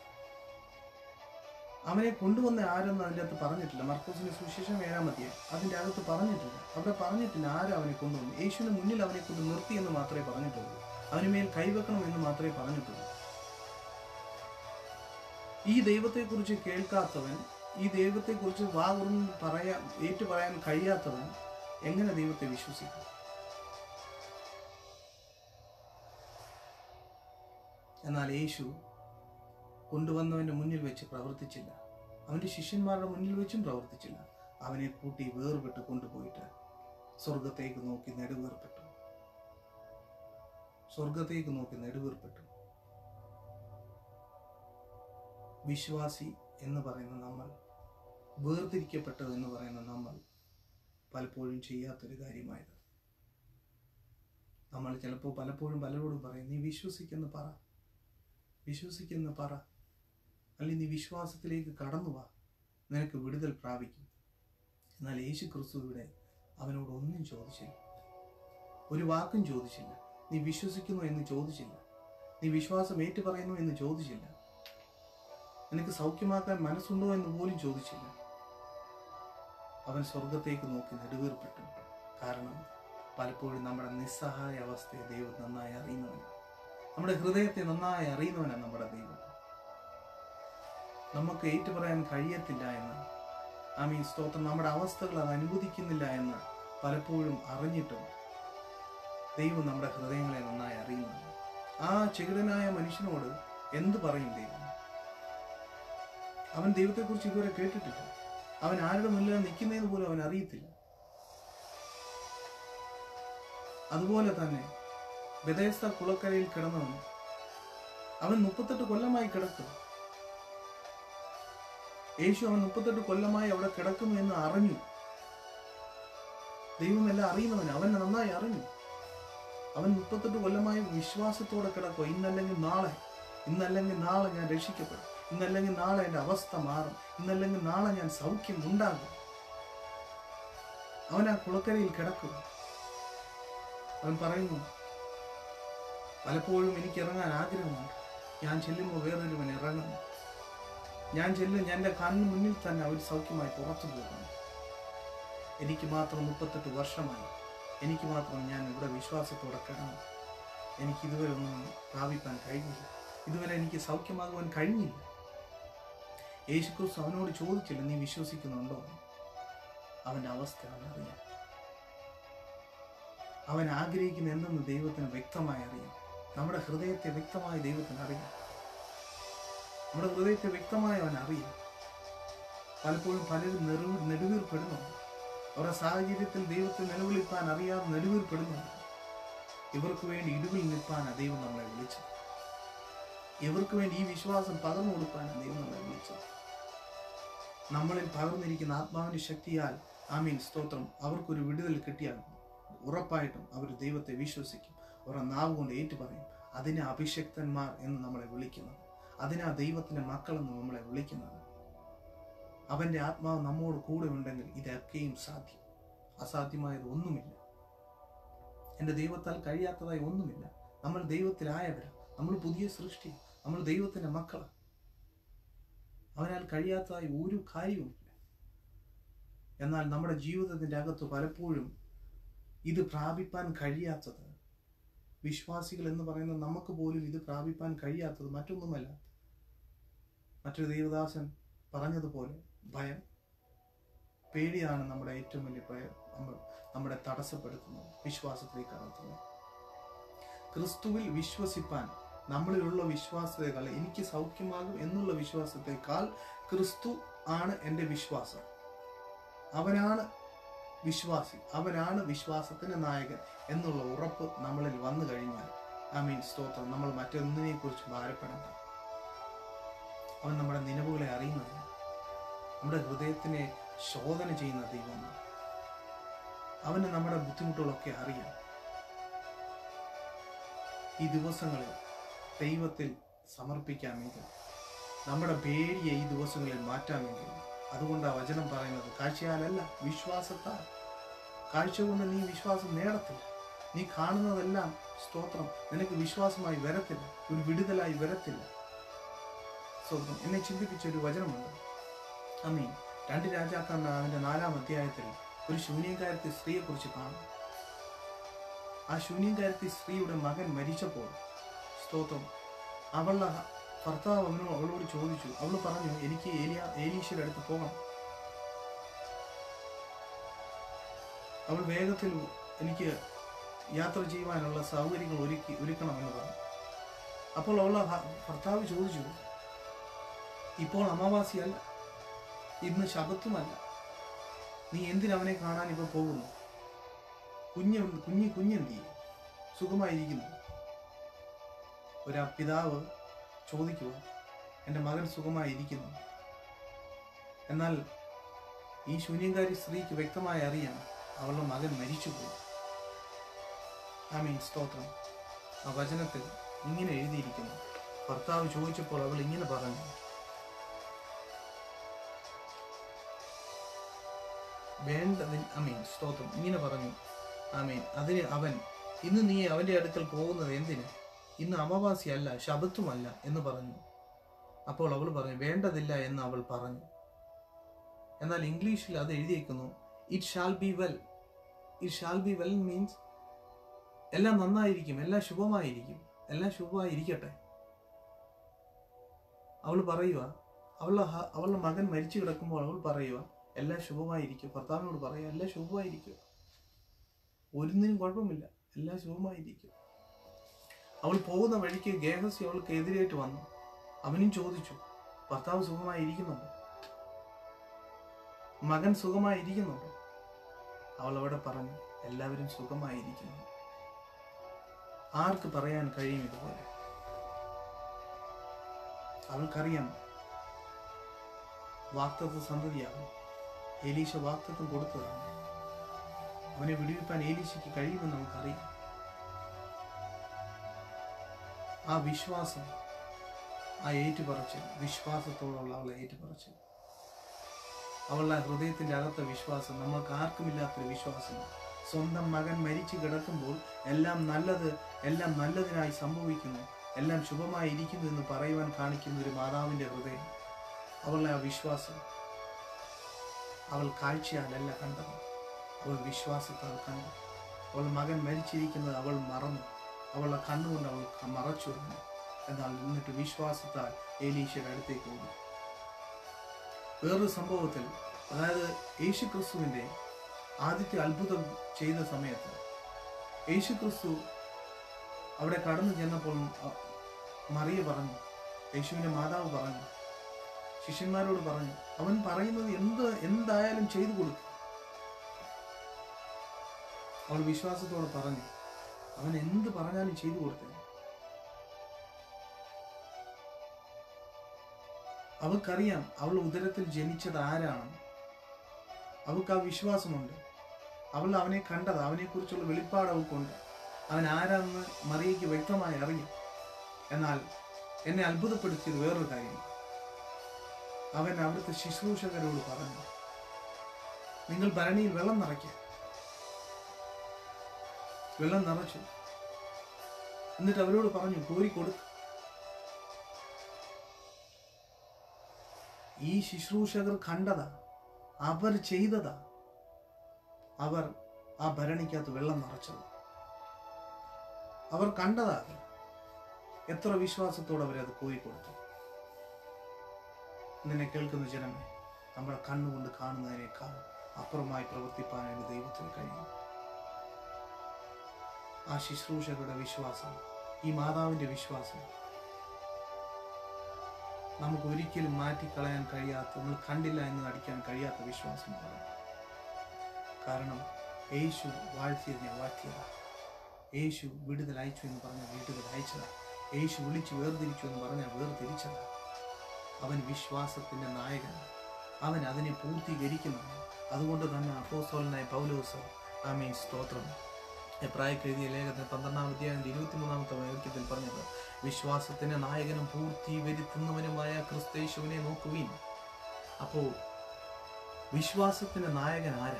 അവനെ കൊണ്ടുവന്ന ആരെന്ന് അതിൻ്റെ അകത്ത് പറഞ്ഞിട്ടില്ല മർക്കോസിന്റെ സുവിശേഷം ഏഴാം അധ്യായം അതിൻ്റെ അകത്ത് പറഞ്ഞിട്ടില്ല അവിടെ പറഞ്ഞിട്ടില്ല ആരാ അവനെ കൊണ്ടുവന്നു യേശുവിന് മുന്നിൽ അവനെ കൊണ്ട് നിർത്തി എന്ന് മാത്രമേ പറഞ്ഞിട്ടുള്ളൂ അവന് മേൽ കൈവെക്കണം എന്ന് മാത്രമേ പറഞ്ഞിട്ടുള്ളൂ ഈ ദൈവത്തെക്കുറിച്ച് കേൾക്കാത്തവൻ ഈ ദൈവത്തെക്കുറിച്ച് വാ തുറന്ന് പറയാൻ ഏറ്റു പറയാൻ കഴിയാത്തവൻ എങ്ങനെ ദൈവത്തെ വിശ്വസിക്കും എന്നാൽ യേശു കൊണ്ടുവന്നവന്റെ മുന്നിൽ വെച്ച് പ്രവർത്തിച്ചില്ല അവന്റെ ശിഷ്യന്മാരുടെ മുന്നിൽ വെച്ചും പ്രവർത്തിച്ചില്ല അവനെ കൂട്ടി വേർപെട്ട് കൊണ്ടുപോയിട്ട് സ്വർഗത്തേക്ക് നോക്കി നെടുവേർപ്പെട്ടു സ്വർഗത്തേക്ക് നോക്കി നെടുവേർപ്പെട്ടു വിശ്വാസി എന്ന് പറയുന്ന നമ്മൾ വേർതിരിക്കപ്പെട്ടത് എന്ന് പറയുന്ന നമ്മൾ പലപ്പോഴും ചെയ്യാത്തൊരു കാര്യമായത് നമ്മൾ ചിലപ്പോൾ പലപ്പോഴും പലരോടും പറയും നീ വിശ്വസിക്കുന്ന പറ വിശ്വസിക്കുന്ന പറ അല്ലെങ്കിൽ നീ വിശ്വാസത്തിലേക്ക് കടന്നു വാ നിനക്ക് വിടുതൽ പ്രാപിക്കും എന്നാൽ യേശു ക്രിസ്തു ഇവിടെ അവനോട് ഒന്നും ചോദിച്ചില്ല ഒരു വാക്കും ചോദിച്ചില്ല നീ വിശ്വസിക്കുന്നു എന്ന് ചോദിച്ചില്ല നീ വിശ്വാസം ഏറ്റു പറയുന്നു എന്ന് ചോദിച്ചില്ല നിനക്ക് സൗഖ്യമാക്കാൻ മനസ്സുണ്ടോ എന്ന് പോലും ചോദിച്ചില്ല അവൻ സ്വർഗത്തേക്ക് നോക്കി നെടുവീർപ്പെട്ടു കാരണം പലപ്പോഴും നമ്മുടെ നിസ്സഹായ അവസ്ഥയെ ദൈവം നന്നായി അറിയുന്നവനാണ് നമ്മുടെ ഹൃദയത്തെ നന്നായി അറിയുന്നവനാണ് നമ്മുടെ ദൈവം നമുക്ക് ഏറ്റു പറയാൻ കഴിയത്തില്ല എന്ന് ആ മീൻ സ്തോത്രം നമ്മുടെ അവസ്ഥകൾ അത് അനുവദിക്കുന്നില്ല എന്ന് പലപ്പോഴും അറിഞ്ഞിട്ടും ദൈവം നമ്മുടെ ഹൃദയങ്ങളെ നന്നായി അറിയുന്നു ആ ചെകിടനായ മനുഷ്യനോട് എന്ത് പറയും ദൈവം അവൻ ദൈവത്തെക്കുറിച്ച് ഇതുവരെ കേട്ടിട്ടില്ല അവൻ ആരുടെ മുന്നിലാണ് നിൽക്കുന്നതെന്ന് പോലും അവൻ അറിയത്തില്ല അതുപോലെ തന്നെ ബദേസ്ത കുളക്കരയിൽ കിടന്നവൻ അവൻ മുപ്പത്തെട്ട് കൊല്ലമായി കിടക്കും യേശു അവൻ മുപ്പത്തെട്ട് കൊല്ലമായി അവിടെ കിടക്കുന്നു എന്ന് അറിഞ്ഞു ദൈവം എല്ലാം അറിയുന്നവൻ അവൻ നന്നായി അറിഞ്ഞു അവൻ മുപ്പത്തെട്ട് കൊല്ലമായി വിശ്വാസത്തോടെ കിടക്കുക ഇന്നല്ലെങ്കിൽ നാളെ ഇന്നല്ലെങ്കിൽ നാളെ ഞാൻ രക്ഷിക്കപ്പെടും ഇന്നല്ലെങ്കിൽ നാളെ എൻ്റെ അവസ്ഥ മാറും ഇന്നല്ലെങ്കിൽ നാളെ ഞാൻ സൗഖ്യം ഉണ്ടാകും അവൻ ആ കുളക്കരയിൽ കിടക്കുക അവൻ പറയുന്നു പലപ്പോഴും എനിക്ക് ഇറങ്ങാൻ ആഗ്രഹമുണ്ട് ഞാൻ ചെല്ലുമ്പോൾ വേറൊരുവൻ ഇറങ്ങുന്നു ഞാൻ ചെല്ലും എൻ്റെ കണ്ണിന് മുന്നിൽ തന്നെ അവർ സൗഖ്യമായി പുറത്തു പോകുന്നു എനിക്ക് മാത്രം മുപ്പത്തെട്ട് വർഷമായി എനിക്ക് മാത്രം ഞാൻ ഇവിടെ വിശ്വാസത്തോടെ കിടന്നു എനിക്ക് ഇതുവരെ ഒന്നും പ്രാപിക്കാൻ കഴിഞ്ഞില്ല ഇതുവരെ എനിക്ക് സൗഖ്യമാകുവാൻ കഴിഞ്ഞില്ല യേശുക്രിസ്തു അവനോട് ചോദിച്ചില്ല നീ വിശ്വസിക്കുന്നുണ്ടോ അവന്റെ അവസ്ഥ അവനറിയാം അവൻ ആഗ്രഹിക്കുന്ന എന്തെന്ന് ദൈവത്തിന് വ്യക്തമായി അറിയാം നമ്മുടെ ഹൃദയത്തെ വ്യക്തമായി ദൈവത്തിന് അറിയാം നമ്മുടെ ഹൃദയത്തെ വ്യക്തമായി അവൻ അറിയാം പലപ്പോഴും പലരും നെറു നെടുവീർപ്പെടുന്നുണ്ട് അവരുടെ സാഹചര്യത്തിൽ ദൈവത്തെ നിലവിളിപ്പാൻ അറിയാതെ നെടുവീർപ്പെടുന്നുണ്ട് ഇവർക്ക് വേണ്ടി ഇടിവിൽ നിൽപ്പാനാണ് ദൈവം നമ്മളെ വിളിച്ചത് ഇവർക്ക് വേണ്ടി ഈ വിശ്വാസം പകർന്നു കൊടുക്കാനാണ് ദൈവം നമ്മളെ വിളിച്ചത് നമ്മളിൽ പകർന്നിരിക്കുന്ന ആത്മാവിന്റെ ശക്തിയാൽ ആമീൻ സ്തോത്രം അവർക്കൊരു വിടുതൽ കിട്ടിയാൽ ഉറപ്പായിട്ടും അവർ ദൈവത്തെ വിശ്വസിക്കും അവരുടെ നാവ് കൊണ്ട് ഏറ്റു പറയും അതിനെ അഭിഷക്തന്മാർ എന്ന് നമ്മളെ വിളിക്കുന്നത് അതിനാ ദൈവത്തിന്റെ മക്കളെന്ന് നമ്മളെ വിളിക്കുന്നത് അവന്റെ ആത്മാവ് നമ്മോട് കൂടെ ഉണ്ടെങ്കിൽ ഇതൊക്കെയും സാധ്യം അസാധ്യമായത് ഒന്നുമില്ല എൻ്റെ ദൈവത്താൽ കഴിയാത്തതായി ഒന്നുമില്ല നമ്മൾ ദൈവത്തിലായവരാ നമ്മൾ പുതിയ സൃഷ്ടി നമ്മൾ ദൈവത്തിന്റെ മക്കളാണ് അവനാൽ കഴിയാത്തതായി ഒരു കാര്യവുമില്ല എന്നാൽ നമ്മുടെ ജീവിതത്തിന്റെ അകത്ത് പലപ്പോഴും ഇത് പ്രാപിപ്പാൻ കഴിയാത്തത് വിശ്വാസികൾ എന്ന് പറയുന്ന നമുക്ക് പോലും ഇത് പ്രാപിപ്പാൻ കഴിയാത്തത് മറ്റൊന്നുമല്ല മറ്റൊരു ദേവദാസൻ പറഞ്ഞതുപോലെ ഭയം പേടിയാണ് നമ്മുടെ ഏറ്റവും വലിയ ഭയം നമ്മൾ നമ്മളെ തടസ്സപ്പെടുത്തുന്നത് വിശ്വാസത്തിലേക്ക് കടത്തുന്നത് ക്രിസ്തുവിൽ വിശ്വസിപ്പാൻ നമ്മളിലുള്ള വിശ്വാസത്തെക്കാൾ എനിക്ക് സൗഖ്യമാകും എന്നുള്ള വിശ്വാസത്തെക്കാൾ ക്രിസ്തു ആണ് എൻ്റെ വിശ്വാസം അവനാണ് വിശ്വാസി അവനാണ് വിശ്വാസത്തിന്റെ നായകൻ എന്നുള്ള ഉറപ്പ് നമ്മളിൽ വന്നു കഴിഞ്ഞാൽ ഐ മീൻ സ്തോത്രം നമ്മൾ മറ്റൊന്നിനെ കുറിച്ച് ഭാരപ്പെടേണ്ട അവൻ നമ്മുടെ നിലവുകളെ അറിയുന്നതിന് നമ്മുടെ ഹൃദയത്തിനെ ശോധന ചെയ്യുന്ന ദൈവമാണ് അവന് നമ്മുടെ ബുദ്ധിമുട്ടുകളൊക്കെ അറിയാം ഈ ദിവസങ്ങളിൽ ദൈവത്തിൽ സമർപ്പിക്കാമെങ്കിൽ നമ്മുടെ പേടിയെ ഈ ദിവസങ്ങളിൽ മാറ്റാമെങ്കിൽ അതുകൊണ്ട് ആ വചനം പറയുന്നത് കാഴ്ചയാലല്ല വിശ്വാസത്താൽ കാഴ്ച കൊണ്ട് നീ വിശ്വാസം നേടത്തില്ല നീ കാണുന്നതെല്ലാം സ്തോത്രം നിനക്ക് വിശ്വാസമായി വരത്തില്ല ഒരു വിടുതലായി വരത്തില്ല സ്തോത്രം എന്നെ ചിന്തിപ്പിച്ച ഒരു വചനമുണ്ട് അമ്മീ രണ്ട് രാജാക്കന്മാർ അതിന്റെ നാലാം അധ്യായത്തിൽ ഒരു ശൂന്യകാരത്തെ സ്ത്രീയെ കുറിച്ച് കാണും ആ ശൂന്യകാരത്തെ സ്ത്രീയുടെ മകൻ മരിച്ചപ്പോൾ സ്തോത്രം അവളുടെ ഭർത്താവ് അവനോ അവളോട് ചോദിച്ചു അവൾ പറഞ്ഞു എനിക്ക് ഏലിയ ഏലീശയുടെ അടുത്ത് പോകണം അവൾ വേഗത്തിൽ എനിക്ക് യാത്ര ചെയ്യുവാനുള്ള സൗകര്യങ്ങൾ ഒരുക്കി ഒരുക്കണമെന്ന് പറഞ്ഞു അപ്പോൾ അവളെ ഹ- ഭർത്താവ് ചോദിച്ചു ഇപ്പോൾ അമാവാസിയല്ല ഇന്ന് ശബത്തുമല്ല നീ എന്തിനവനെ കാണാൻ ഇപ്പോൾ പോകുന്നു കുഞ്ഞ് കുഞ്ഞ് കുഞ്ഞെന്തി സുഖമായിരിക്കുന്നു ഒരു പിതാവ് ചോദിക്കുക എൻ്റെ മകൻ സുഖമായിരിക്കുന്നു എന്നാൽ ഈ ശൂന്യകാരി സ്ത്രീക്ക് വ്യക്തമായി അറിയാം അവളുടെ മകൻ മരിച്ചുപോയി ഐ മീൻ സ്തോത്രം ആ വചനത്തിൽ ഇങ്ങനെ എഴുതിയിരിക്കുന്നു ഭർത്താവ് ചോദിച്ചപ്പോൾ അവൾ ഇങ്ങനെ പറഞ്ഞു വേണ്ടതിൽ അമീൻ സ്തോത്രം ഇങ്ങനെ പറഞ്ഞു ആമീൻ അതിന് അവൻ ഇന്ന് നീ അവന്റെ അടുക്കൽ പോകുന്നത് എന്തിന് ഇന്ന് അമാവാസിയല്ല ശബത്തുമല്ല എന്ന് പറഞ്ഞു അപ്പോൾ അവൾ പറഞ്ഞു വേണ്ടതില്ല എന്ന് അവൾ പറഞ്ഞു എന്നാൽ ഇംഗ്ലീഷിൽ അത് എഴുതിയിരിക്കുന്നു it shall be well it shall be well means എല്ലാം നന്നായിരിക്കും എല്ലാം ശുഭമായിരിക്കും എല്ലാം ശുഭമായിരിക്കട്ടെ അവൾ പറയുക അവളുടെ ഹ- അവളുടെ മകൻ മരിച്ചു കിടക്കുമ്പോൾ അവൾ പറയുക എല്ലാം ശുഭമായിരിക്കും ഭർത്താവിനോട് പറയുക എല്ലാം ശുഭമായിരിക്കും ഒന്നിനും കുഴപ്പമില്ല എല്ലാം ശുഭമായിരിക്കും അവൾ പോകുന്ന വഴിക്ക് ഗേഹസി അവൾക്ക് എതിരായിട്ട് വന്നു അവനും ചോദിച്ചു ഭർത്താവ് സുഖമായിരിക്കുന്നുണ്ടോ മകൻ സുഖമായിരിക്കുന്നുണ്ടോ അവൾ അവിടെ പറഞ്ഞു എല്ലാവരും സുഖമായിരിക്കുന്നു ആർക്ക് പറയാൻ കഴിയും ഇതുപോലെ അവൾക്കറിയാം വാക്തത്വ സന്തതിയാകും ഏലീശ വാക്തത്വം കൊടുത്തതാണ് അവനെ വിടുവിപ്പാൻ ഏലീശയ്ക്ക് കഴിയുമെന്ന് നമുക്കറിയാം ആ വിശ്വാസം ആ ഏറ്റുപറച്ചിൽ വിശ്വാസത്തോടുള്ള അവളെ ഏറ്റുപറച്ചിൽ അവളുടെ ഹൃദയത്തിന്റെ അകത്തെ വിശ്വാസം നമ്മൾക്ക് ആർക്കുമില്ലാത്തൊരു വിശ്വാസം സ്വന്തം മകൻ മരിച്ചു കിടക്കുമ്പോൾ എല്ലാം നല്ലത് എല്ലാം നല്ലതിനായി സംഭവിക്കുന്നു എല്ലാം ശുഭമായി ഇരിക്കുന്നു എന്ന് പറയുവാൻ കാണിക്കുന്ന ഒരു മാതാവിന്റെ ഹൃദയം അവളുടെ ആ വിശ്വാസം അവൾ കാഴ്ചയാലല്ല കണ്ടത് അവൾ വിശ്വാസത്താൽ കണ്ടു അവൾ മകൻ മരിച്ചിരിക്കുന്നത് അവൾ മറന്നു അവളുടെ കണ്ണുകൊണ്ട് അവൾ ക- മറച്ചു വന്നു എന്നാൽ എന്നിട്ട് വിശ്വാസത്താൽ ഏലീശയുടെ അടുത്തേക്ക് ഓടി വേറൊരു സംഭവത്തിൽ അതായത് യേശു ക്രിസ്തുവിന്റെ ആദ്യത്തെ അത്ഭുതം ചെയ്ത സമയത്ത് യേശു ക്രിസ്തു അവിടെ കടന്നു ചെന്നപ്പോൾ അ- മറിയ പറഞ്ഞു യേശുവിന്റെ മാതാവ് പറഞ്ഞു ശിഷ്യന്മാരോട് പറഞ്ഞു അവൻ പറയുന്നത് എന്ത് എന്തായാലും ചെയ്തു കൊടുക്കും അവൾ വിശ്വാസത്തോടെ പറഞ്ഞു അവൻ എന്ത് പറഞ്ഞാലും ചെയ്തു കൊടുത്തേ അവൾക്കറിയാം അവൾ ഉദരത്തിൽ ജനിച്ചത് ആരാണ് അവൾക്ക് ആ വിശ്വാസമുണ്ട് അവൾ അവനെ കണ്ടത് അവനെക്കുറിച്ചുള്ള വെളിപ്പാട് അവൾക്കുണ്ട് അവൻ ആരാണെന്ന് മറിയയ്ക്ക് വ്യക്തമായി അറിയാം എന്നാൽ എന്നെ അത്ഭുതപ്പെടുത്തിയത് വേറൊരു കാര്യം അവൻ അവിടുത്തെ ശുശ്രൂഷകരോട് പറഞ്ഞു നിങ്ങൾ ഭരണിയിൽ വെള്ളം നിറയ്ക്കുക വെള്ളം നിറച്ചു എന്നിട്ട് അവരോട് പറഞ്ഞു കോരി കൊടുക്ക ഈ ശുശ്രൂഷകർ കണ്ടതാ അവർ ചെയ്തതാ അവർ ആ ഭരണിക്കകത്ത് വെള്ളം നിറച്ചത് അവർ കണ്ടതാ എത്ര വിശ്വാസത്തോടെ അവരത് കോരി കൊടുത്തു നിന്നെ കേൾക്കുന്ന ജനമേ നമ്മുടെ കണ്ണുകൊണ്ട് കാണുന്നതിനേക്കാൾ അപ്പുറമായി പ്രവർത്തിപ്പാൻ വേണ്ടി ദൈവത്തിന് കഴിയും ആ ശുശ്രൂഷകരുടെ വിശ്വാസം ഈ മാതാവിന്റെ വിശ്വാസം നമുക്ക് ഒരിക്കലും മാറ്റിക്കളയാൻ കഴിയാത്ത നമ്മൾ കണ്ടില്ല എന്ന് നടിക്കാൻ കഴിയാത്ത വിശ്വാസമാണ് കാരണം യേശു വാഴ്ത്തിയതിനെ വാഴ്ത്തിയതാ യേശു വിടുതൽ അയച്ചു എന്ന് പറഞ്ഞ വിടുതൽ അയച്ചതാ യേശു വിളിച്ചു വേർതിരിച്ചു എന്ന് പറഞ്ഞാൽ വേർതിരിച്ചതാ അവൻ വിശ്വാസത്തിന്റെ നായകനാണ് അവൻ അതിനെ പൂർത്തീകരിക്കുന്നതാണ് അതുകൊണ്ട് തന്നെ അപ്പോസ്തലനായ പൗലോസ് ആമീൻ സ്തോത്രം എബ്രായക്ക് എഴുതിയ ലേഖനത്തിൽ പന്ത്രണ്ടാം അധ്യായത്തിന്റെ ഇരുപത്തിമൂന്നാമത്തെ വാക്യത്തിൽ പറഞ്ഞത് വിശ്വാസത്തിന്റെ നായകനും പൂർത്തി വരുത്തുന്നവനുമായ ക്രിസ്തേശുവിനെ നോക്കുവീൻ അപ്പോ വിശ്വാസത്തിന്റെ നായകൻ ആരാ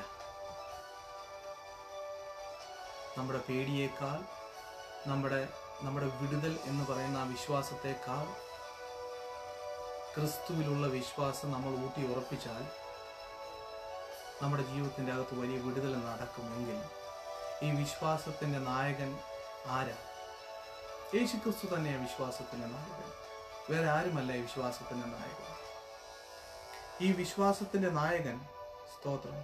നമ്മുടെ പേടിയേക്കാൾ നമ്മുടെ നമ്മുടെ വിടുതൽ എന്ന് പറയുന്ന ആ വിശ്വാസത്തെക്കാൾ ക്രിസ്തുവിലുള്ള വിശ്വാസം നമ്മൾ ഊട്ടി ഉറപ്പിച്ചാൽ നമ്മുടെ ജീവിതത്തിന്റെ അകത്ത് വലിയ വിടുതൽ നടക്കുമെങ്കിൽ ഈ വിശ്വാസത്തിന്റെ നായകൻ ആരാ യേശു ക്രിസ്തു തന്നെയാണ് വിശ്വാസത്തിന്റെ നായകൻ വേറെ ആരുമല്ല ഈ വിശ്വാസത്തിന്റെ നായകൻ ഈ വിശ്വാസത്തിന്റെ നായകൻ സ്തോത്രം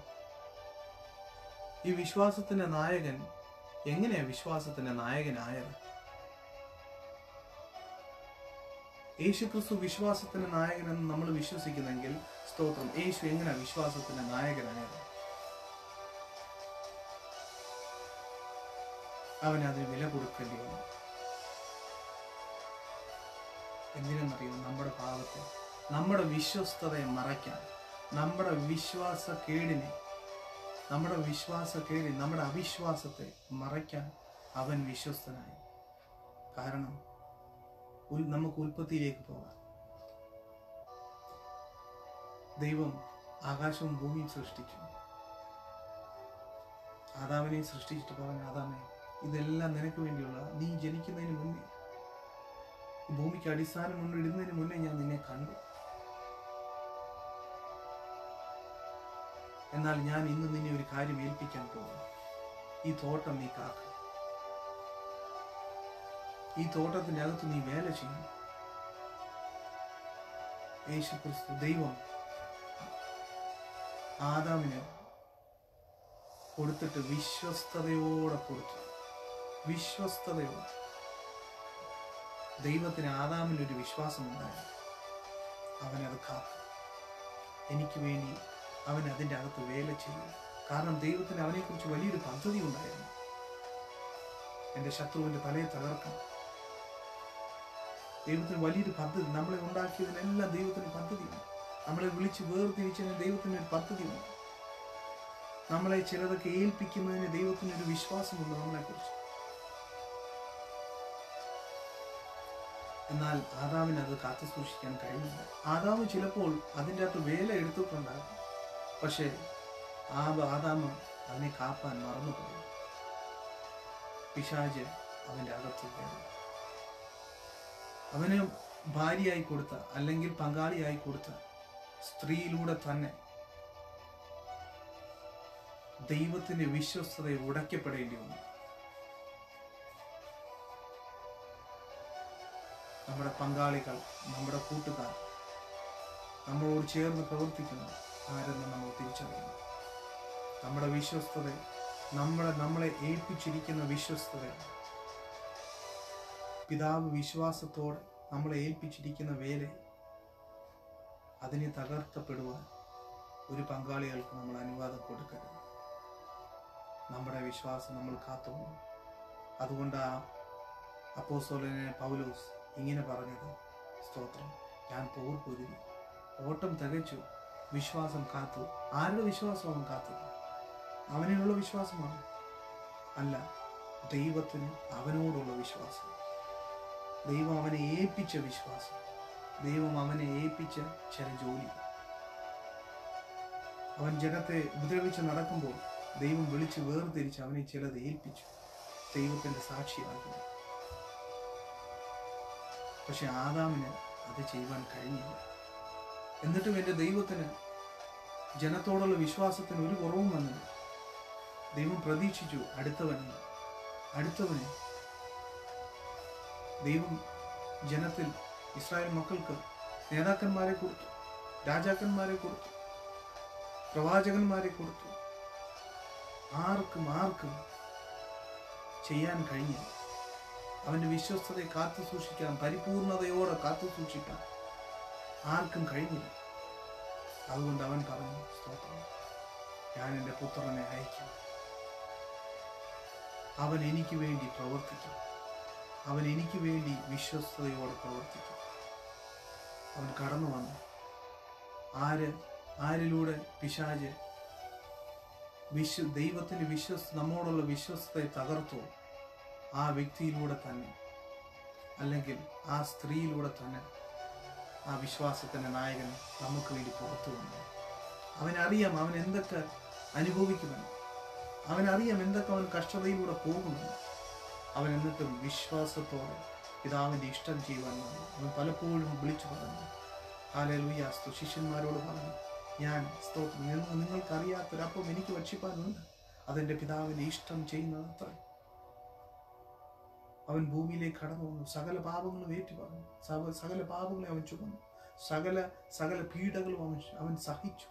ഈ വിശ്വാസത്തിന്റെ നായകൻ എങ്ങനെയാ വിശ്വാസത്തിന്റെ നായകനായത് യേശു ക്രിസ്തു വിശ്വാസത്തിന്റെ നായകനെന്ന് നമ്മൾ വിശ്വസിക്കുന്നെങ്കിൽ സ്തോത്രം യേശു എങ്ങനെ വിശ്വാസത്തിന്റെ നായകനായത് അവൻ അതിന് വില കൊടുക്കേണ്ടി വന്നു എന്തിനെന്നറിയോ നമ്മുടെ പാപത്തെ നമ്മുടെ വിശ്വസ്തതയെ മറയ്ക്കാൻ നമ്മുടെ വിശ്വാസക്കേടിനെ നമ്മുടെ വിശ്വാസക്കേടിനെ നമ്മുടെ അവിശ്വാസത്തെ മറയ്ക്കാൻ അവൻ വിശ്വസ്തനായി കാരണം ഉൽ- നമുക്ക് ഉൽപ്പത്തിയിലേക്ക് പോകാം ദൈവം ആകാശവും ഭൂമിയും സൃഷ്ടിച്ചു ആദാമിനെ സൃഷ്ടിച്ചിട്ട് പറഞ്ഞു ആദാമേ ഇതെല്ലാം നിനക്ക് വേണ്ടിയുള്ള നീ ജനിക്കുന്നതിന് മുന്നേ ഈ ഭൂമിക്ക് അടിസ്ഥാനം കൊണ്ട് ഇടുന്നതിന് മുന്നേ ഞാൻ നിന്നെ കണ്ടു എന്നാൽ ഞാൻ ഇന്ന് നിന്നെ ഒരു കാര്യം ഏൽപ്പിക്കാൻ പോകുന്നു ഈ തോട്ടം നീ കാക്കണം ഈ തോട്ടത്തിന്റെ അകത്ത് നീ വേല ചെയ്യും യേശു ക്രിസ്തു ദൈവം ആദാമിന് കൊടുത്തിട്ട് വിശ്വസ്തതയോടെ കൊടുത്തു വിശ്വസ്തതയോടെ ദൈവത്തിന് ആദാമിന് ഒരു വിശ്വാസം ഉണ്ടായി അവനത് കാക്കും എനിക്ക് വേണ്ടി അവൻ അതിൻ്റെ അകത്ത് വേല ചെയ്യും കാരണം ദൈവത്തിന് അവനെക്കുറിച്ച് വലിയൊരു പദ്ധതി ഉണ്ടായിരുന്നു എൻ്റെ ശത്രുവിൻ്റെ തലയെ തകർക്കണം ദൈവത്തിന് വലിയൊരു പദ്ധതി നമ്മളെ ഉണ്ടാക്കിയതിനെല്ലാം ദൈവത്തിന് പദ്ധതിയുണ്ട് നമ്മളെ വിളിച്ച് വേർതിരിച്ചതിന് ദൈവത്തിന് ഒരു പദ്ധതിയുണ്ട് നമ്മളെ ചിലതൊക്കെ ഏൽപ്പിക്കുന്നതിന് ദൈവത്തിന് ഒരു വിശ്വാസമുണ്ട് നമ്മളെക്കുറിച്ച് എന്നാൽ ആദാമിന് അത് കാത്തു സൂക്ഷിക്കാൻ കഴിയില്ല ആദാമ് ചിലപ്പോൾ അതിൻ്റെ അകത്ത് വേല എടുത്തിട്ടുണ്ടാകും പക്ഷേ ആ ആദാമ് അതിനെ കാപ്പാൻ മറന്നുപോയി പിശാജ് അവൻ്റെ അകത്ത് കയറി അവന് ഭാര്യയായി കൊടുത്ത അല്ലെങ്കിൽ പങ്കാളിയായി കൊടുത്ത സ്ത്രീയിലൂടെ തന്നെ ദൈവത്തിന്റെ വിശ്വസ്തതയെ ഉടയ്ക്കപ്പെടേണ്ടി വന്നു നമ്മുടെ പങ്കാളികൾ നമ്മുടെ കൂട്ടുകാർ നമ്മളോട് ചേർന്ന് പ്രവർത്തിക്കുന്നു ആരെന്ന് നമ്മൾ തിരിച്ചറിയണം നമ്മുടെ വിശ്വസ്തത നമ്മുടെ നമ്മളെ ഏൽപ്പിച്ചിരിക്കുന്ന വിശ്വസ്തത പിതാവ് വിശ്വാസത്തോടെ നമ്മളെ ഏൽപ്പിച്ചിരിക്കുന്ന വേല അതിനെ തകർക്കപ്പെടുവാൻ ഒരു പങ്കാളികൾക്ക് നമ്മൾ അനുവാദം കൊടുക്കരുത് നമ്മുടെ വിശ്വാസം നമ്മൾ കാത്തുകൊള്ളണം അതുകൊണ്ട് ആ അപ്പോസ്തലനെ പൗലോസ് ഇങ്ങനെ പറഞ്ഞത് സ്തോത്രം ഞാൻ പോർ പൊരുതി ഓട്ടം തികച്ചു വിശ്വാസം കാത്തു ആരുടെ വിശ്വാസം അവൻ കാത്തു അവനിലുള്ള വിശ്വാസമാണ് അല്ല ദൈവത്തിന് അവനോടുള്ള വിശ്വാസം ദൈവം അവനെ ഏൽപ്പിച്ച വിശ്വാസം ദൈവം അവനെ ഏൽപ്പിച്ച ചില ജോലി അവൻ ജനത്തെ ഉപദ്രവിച്ച് നടക്കുമ്പോൾ ദൈവം വിളിച്ച് വേർതിരിച്ച് അവനെ ചിലത് ഏൽപ്പിച്ചു ദൈവത്തിന്റെ സാക്ഷിയാകുന്നു പക്ഷെ ആദാമിന് അത് ചെയ്യുവാൻ കഴിഞ്ഞില്ല എന്നിട്ടും എൻ്റെ ദൈവത്തിന് ജനത്തോടുള്ള വിശ്വാസത്തിന് ഒരു കുറവും വന്നില്ല ദൈവം പ്രതീക്ഷിച്ചു അടുത്തവനെ അടുത്തവനെ ദൈവം ജനത്തിൽ ഇസ്രായേൽ മക്കൾക്ക് നേതാക്കന്മാരെ കൊടുത്തു രാജാക്കന്മാരെ കൊടുത്തു പ്രവാചകന്മാരെ കൊടുത്തു ആർക്കും ആർക്കും ചെയ്യാൻ കഴിഞ്ഞില്ല അവന്റെ വിശ്വസ്തതയെ കാത്തു സൂക്ഷിക്കാൻ പരിപൂർണതയോടെ കാത്തു സൂക്ഷിക്കാൻ ആർക്കും കഴിഞ്ഞില്ല അതുകൊണ്ട് അവൻ പറഞ്ഞു സ്തോത്രം ഞാൻ എൻ്റെ പുത്രനെ അയക്കും അവൻ എനിക്ക് വേണ്ടി പ്രവർത്തിക്കും അവൻ എനിക്ക് വേണ്ടി വിശ്വസ്തയോടെ പ്രവർത്തിക്കും അവൻ കടന്നു വന്നു ആര് ആരിലൂടെ പിശാജ് വിശ്വ ദൈവത്തിന്റെ വിശ്വസ് നമ്മോടുള്ള വിശ്വസ്തയെ തകർത്തു ആ വ്യക്തിയിലൂടെ തന്നെ അല്ലെങ്കിൽ ആ സ്ത്രീയിലൂടെ തന്നെ ആ വിശ്വാസത്തിന്റെ നായകൻ നമുക്ക് വേണ്ടി പുറത്തു വന്നു അവനറിയാം അവൻ എന്തൊക്കെ അനുഭവിക്കുമെന്ന് അവനറിയാം എന്തൊക്കെ അവൻ കഷ്ടതയിലൂടെ പോകുമെന്ന് അവൻ എന്നിട്ടും വിശ്വാസത്തോടെ പിതാവിന്റെ ഇഷ്ടം ചെയ്യുവാൻ വന്നു അവൻ പലപ്പോഴും വിളിച്ചു പറഞ്ഞു ഹാലലുയാസ്തു ശിഷ്യന്മാരോട് പറഞ്ഞു ഞാൻ സ്തോത്രം നിങ്ങൾ നിങ്ങൾക്കറിയാത്തൊരപ്പം എനിക്ക് ഭക്ഷിപ്പാനുണ്ട് അതെന്റെ പിതാവിന്റെ ഇഷ്ടം ചെയ്യുന്നത് അത്ര അവൻ ഭൂമിയിലേക്ക് കടന്നു വന്നു സകല പാപങ്ങളും ഏറ്റു പറഞ്ഞു സകല സകല പാപങ്ങളെ അവൻ ചുമന്നു സകല സകല പീഡകളും അവൻ അവൻ സഹിച്ചു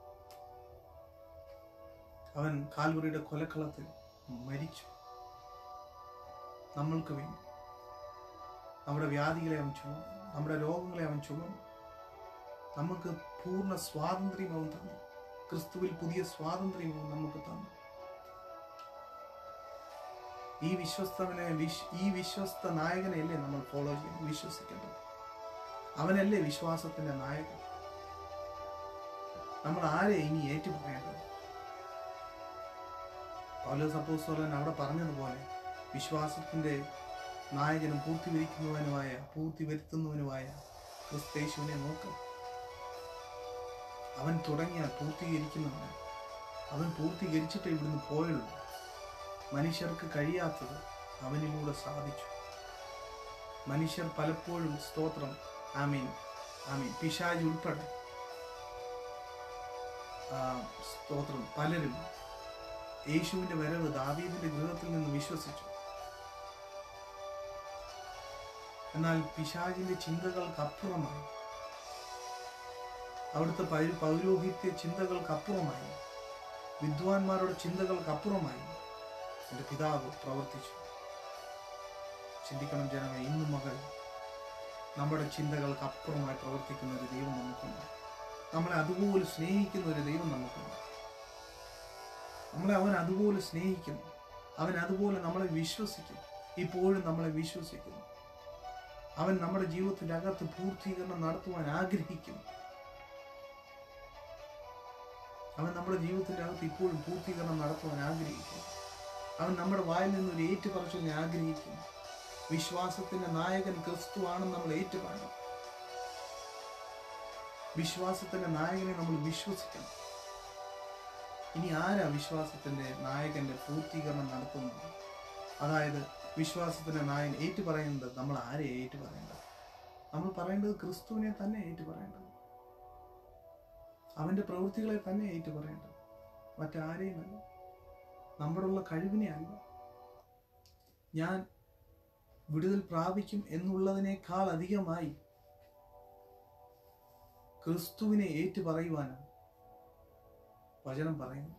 അവൻ കാൽവറിയുടെ കൊലക്കളത്തിൽ മരിച്ചു നമ്മൾക്ക് വേണ്ടി നമ്മുടെ വ്യാധികളെ അവൻ ചുമന്നു നമ്മുടെ രോഗങ്ങളെ അവൻ ചുമന്നു നമുക്ക് പൂർണ്ണ സ്വാതന്ത്ര്യം അവൻ തന്നു ക്രിസ്തുവിൽ പുതിയ സ്വാതന്ത്ര്യം അവൻ നമുക്ക് തന്നു ഈ വിശ്വസ്തവനെ വിശ് ഈ വിശ്വസ്ത നായകനെയല്ലേ നമ്മൾ ഫോളോ ചെയ്യണം വിശ്വസിക്കേണ്ടത് അവനല്ലേ വിശ്വാസത്തിന്റെ നായകൻ നമ്മൾ ആരെ ഇനി ഏറ്റുപറയേണ്ടത് പൗലോസ് അപ്പോസ്തലൻ അവിടെ പറഞ്ഞതുപോലെ വിശ്വാസത്തിന്റെ നായകനും പൂർത്തിവരിക്കുന്നവനുമായ പൂർത്തി വരുത്തുന്നവനുമായ ക്രിസ്തേശുവിനെ നോക്കാം അവൻ തുടങ്ങിയാൽ പൂർത്തീകരിക്കുന്നവന് അവൻ പൂർത്തീകരിച്ചിട്ട് ഇവിടുന്ന് പോയുള്ളൂ മനുഷ്യർക്ക് കഴിയാത്തത് അവനിലൂടെ സാധിച്ചു മനുഷ്യർ പലപ്പോഴും സ്തോത്രം ആമീൻ ആമീൻ പിശാജ് ഉൾപ്പെടെ ആ, സ്തോത്രം പലരും യേശുവിന്റെ വരവ് ദാവീദിന്റെ ഗൃഹത്തിൽ നിന്ന് വിശ്വസിച്ചു എന്നാൽ പിശാജിന്റെ ചിന്തകൾക്ക് അപ്പുറമായി അവിടുത്തെ പൗ- പൗരോഹിത്യ ചിന്തകൾക്ക് അപ്പുറമായി വിദ്വാൻമാരുടെ ചിന്തകൾക്ക് അപ്പുറമായി എൻ്റെ പിതാവ് പ്രവർത്തിച്ചു ചിന്തിക്കണം ജനമേ ഇന്നു മകൾ നമ്മുടെ ചിന്തകൾക്ക് അപ്പുറമായി പ്രവർത്തിക്കുന്ന ഒരു ദൈവം നമുക്കുണ്ട് നമ്മളെ അതുപോലെ സ്നേഹിക്കുന്ന ഒരു ദൈവം നമുക്കുണ്ട് നമ്മളെ അവൻ അതുപോലെ സ്നേഹിക്കുന്നു അവൻ അതുപോലെ നമ്മളെ വിശ്വസിക്കും ഇപ്പോഴും നമ്മളെ വിശ്വസിക്കുന്നു അവൻ നമ്മുടെ ജീവിതത്തിന്റെ അകത്ത് പൂർത്തീകരണം നടത്തുവാൻ ആഗ്രഹിക്കുന്നു അവൻ നമ്മുടെ ജീവിതത്തിന്റെ അകത്ത് ഇപ്പോഴും പൂർത്തീകരണം നടത്തുവാൻ ആഗ്രഹിക്കുന്നു അവൻ നമ്മുടെ വായിൽ നിന്നൊരു ഏറ്റുപറച്ചിലിനെ ആഗ്രഹിക്കുന്നു വിശ്വാസത്തിന്റെ നായകൻ ക്രിസ്തു ആണെന്ന് നമ്മൾ ഏറ്റുപറയണം വിശ്വാസത്തിന്റെ നായകനെ നമ്മൾ വിശ്വസിക്കണം ഇനി ആരാ വിശ്വാസത്തിന്റെ നായകന്റെ പൂർത്തീകരണം നടത്തുന്നത് അതായത് വിശ്വാസത്തിന്റെ നായകൻ ഏറ്റു പറയുന്നത് നമ്മൾ ആരെ ഏറ്റു പറയേണ്ടത് നമ്മൾ പറയേണ്ടത് ക്രിസ്തുവിനെ തന്നെ ഏറ്റു പറയേണ്ടത് അവന്റെ പ്രവൃത്തികളെ തന്നെ ഏറ്റു പറയേണ്ടത് മറ്റാരെയുമല്ല നമ്മുടെയുള്ള കഴിവിനെ അല്ല ഞാൻ വിടുതൽ പ്രാപിക്കും എന്നുള്ളതിനേക്കാൾ അധികമായി ക്രിസ്തുവിനെ ഏറ്റു പറയുവാനാണ് വചനം പറയുന്നു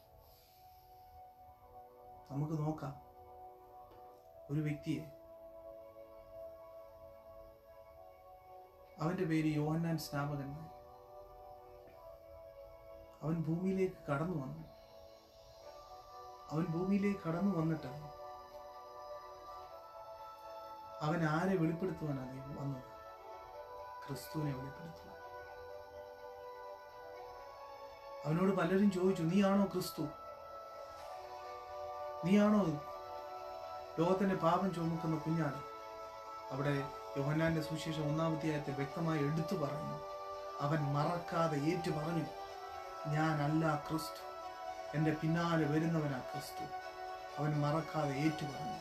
നമുക്ക് നോക്കാം ഒരു വ്യക്തിയെ അവന്റെ പേര് യോഹന്നാൻ സ്നാപകൻ അവൻ ഭൂമിയിലേക്ക് കടന്നു വന്നു അവൻ ഭൂമിയിലേക്ക് കടന്നു വന്നിട്ട് അവൻ ആരെ വെളിപ്പെടുത്തുവാനാണ് വന്നത് ക്രിസ്തുവിനെ വെളിപ്പെടുത്തുവാൻ അവനോട് പലരും ചോദിച്ചു നീയാണോ ക്രിസ്തു നീയാണോ ലോകത്തിന്റെ പാപം ചുമക്കുന്ന കുഞ്ഞാട് അവിടെ യോഹന്നാന്റെ സുവിശേഷം ഒന്നാമധ്യായത്തിൽ വ്യക്തമായി എടുത്തു പറഞ്ഞു അവൻ മറക്കാതെ ഏറ്റു പറഞ്ഞു ഞാനല്ല ക്രിസ്തു എൻ്റെ പിന്നാലെ വരുന്നവനാ ക്രിസ്തു അവൻ മറക്കാതെ ഏറ്റു പറഞ്ഞു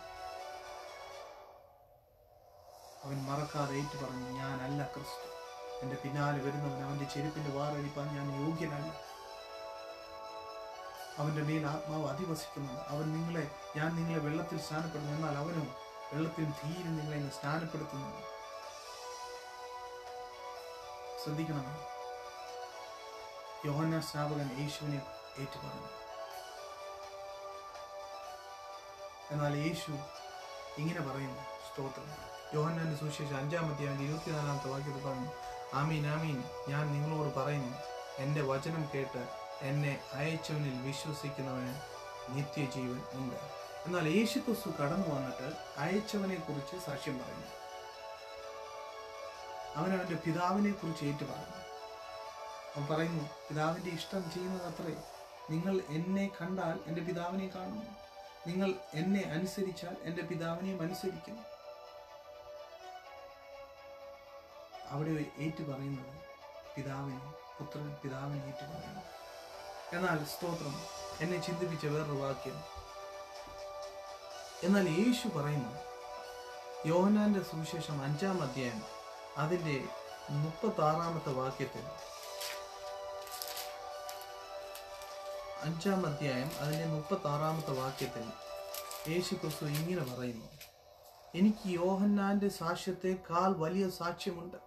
അവൻ മറക്കാതെ ഏറ്റു പറഞ്ഞു ഞാനല്ല ക്രിസ്തു എൻ്റെ പിന്നാലെ വരുന്നവൻ അവൻ്റെ ചെരുപ്പിന്റെ വാറടിപ്പാൻ ഞാൻ യോഗ്യനല്ല അവന്റെ മേൽ ആത്മാവ് അധിവസിക്കുന്നു അവൻ നിങ്ങളെ ഞാൻ നിങ്ങളെ വെള്ളത്തിൽ സ്നാനപ്പെടുന്നു എന്നാൽ അവനോ വെള്ളത്തിലും തീരും നിങ്ങളെ ഇന്ന് സ്നാനപ്പെടുത്തുന്നു ശ്രദ്ധിക്കണം യോഹന്ന സ്നാപകൻ യേശുവിനെ ഏറ്റുപറഞ്ഞു എന്നാൽ യേശു ഇങ്ങനെ പറയുന്നു സ്തോത്രം യോഹന്നാന്റെ സുവിശേഷം അഞ്ചാമത്തെ ഇരുപത്തിനാലാമത്തെ വാക്യത്തിൽ പറഞ്ഞു ആമീൻ ആമീൻ ഞാൻ നിങ്ങളോട് പറയുന്നു എൻ്റെ വചനം കേട്ട് എന്നെ അയച്ചവനിൽ വിശ്വസിക്കുന്നവന് നിത്യജീവൻ ഉണ്ട് എന്നാൽ യേശു ക്രിസ്തു കടന്നു വന്നിട്ട് അയച്ചവനെ കുറിച്ച് സാക്ഷ്യം പറയുന്നു അവൻ അവന്റെ പിതാവിനെ കുറിച്ച് ഏറ്റു പറഞ്ഞു അവൻ പറയുന്നു പിതാവിന്റെ ഇഷ്ടം ചെയ്യുന്നത് അത്രേ നിങ്ങൾ എന്നെ കണ്ടാൽ എൻ്റെ പിതാവിനെ കാണുന്നു നിങ്ങൾ എന്നെ അനുസരിച്ചാൽ എൻ്റെ പിതാവിനെയും അനുസരിക്കുന്നു അവിടെ ഏറ്റു പറയുന്നത് പിതാവിനെ പുത്രൻ പിതാവിനെ ഏറ്റു പറയുന്നു എന്നാൽ സ്തോത്രം എന്നെ ചിന്തിപ്പിച്ച വേറൊരു വാക്യം എന്നാൽ യേശു പറയുന്നു യോഹനാന്റെ സുവിശേഷം അഞ്ചാം അധ്യായം അതിന്റെ മുപ്പത്തി ആറാമത്തെ വാക്യത്തിൽ അഞ്ചാം അധ്യായം അതിന്റെ മുപ്പത്തി ആറാമത്തെ വാക്യത്തിൽ യേശു ക്രിസ്തു ഇങ്ങനെ പറയുന്നു എനിക്ക് യോഹന്നാന്റെ സാക്ഷ്യത്തെക്കാൾ വലിയ സാക്ഷ്യമുണ്ട്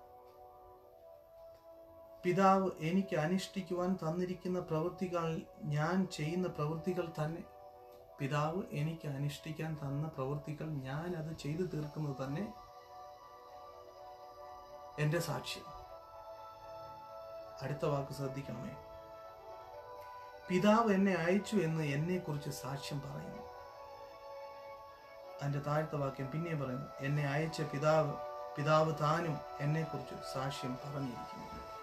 പിതാവ് എനിക്ക് അനുഷ്ഠിക്കുവാൻ തന്നിരിക്കുന്ന പ്രവൃത്തികൾ ഞാൻ ചെയ്യുന്ന പ്രവൃത്തികൾ തന്നെ പിതാവ് എനിക്ക് അനുഷ്ഠിക്കാൻ തന്ന പ്രവൃത്തികൾ ഞാൻ അത് ചെയ്തു തീർക്കുന്നത് തന്നെ എൻ്റെ സാക്ഷ്യം അടുത്ത വാക്ക് ശ്രദ്ധിക്കണമേ പിതാവ് എന്നെ അയച്ചു എന്ന് എന്നെക്കുറിച്ച് സാക്ഷ്യം പറയുന്നു അതിന്റെ താഴത്തെ വാക്യം പിന്നെയും പറയുന്നു എന്നെ അയച്ച പിതാവ് പിതാവ് താനും എന്നെക്കുറിച്ച് സാക്ഷ്യം പറഞ്ഞിരിക്കുന്നു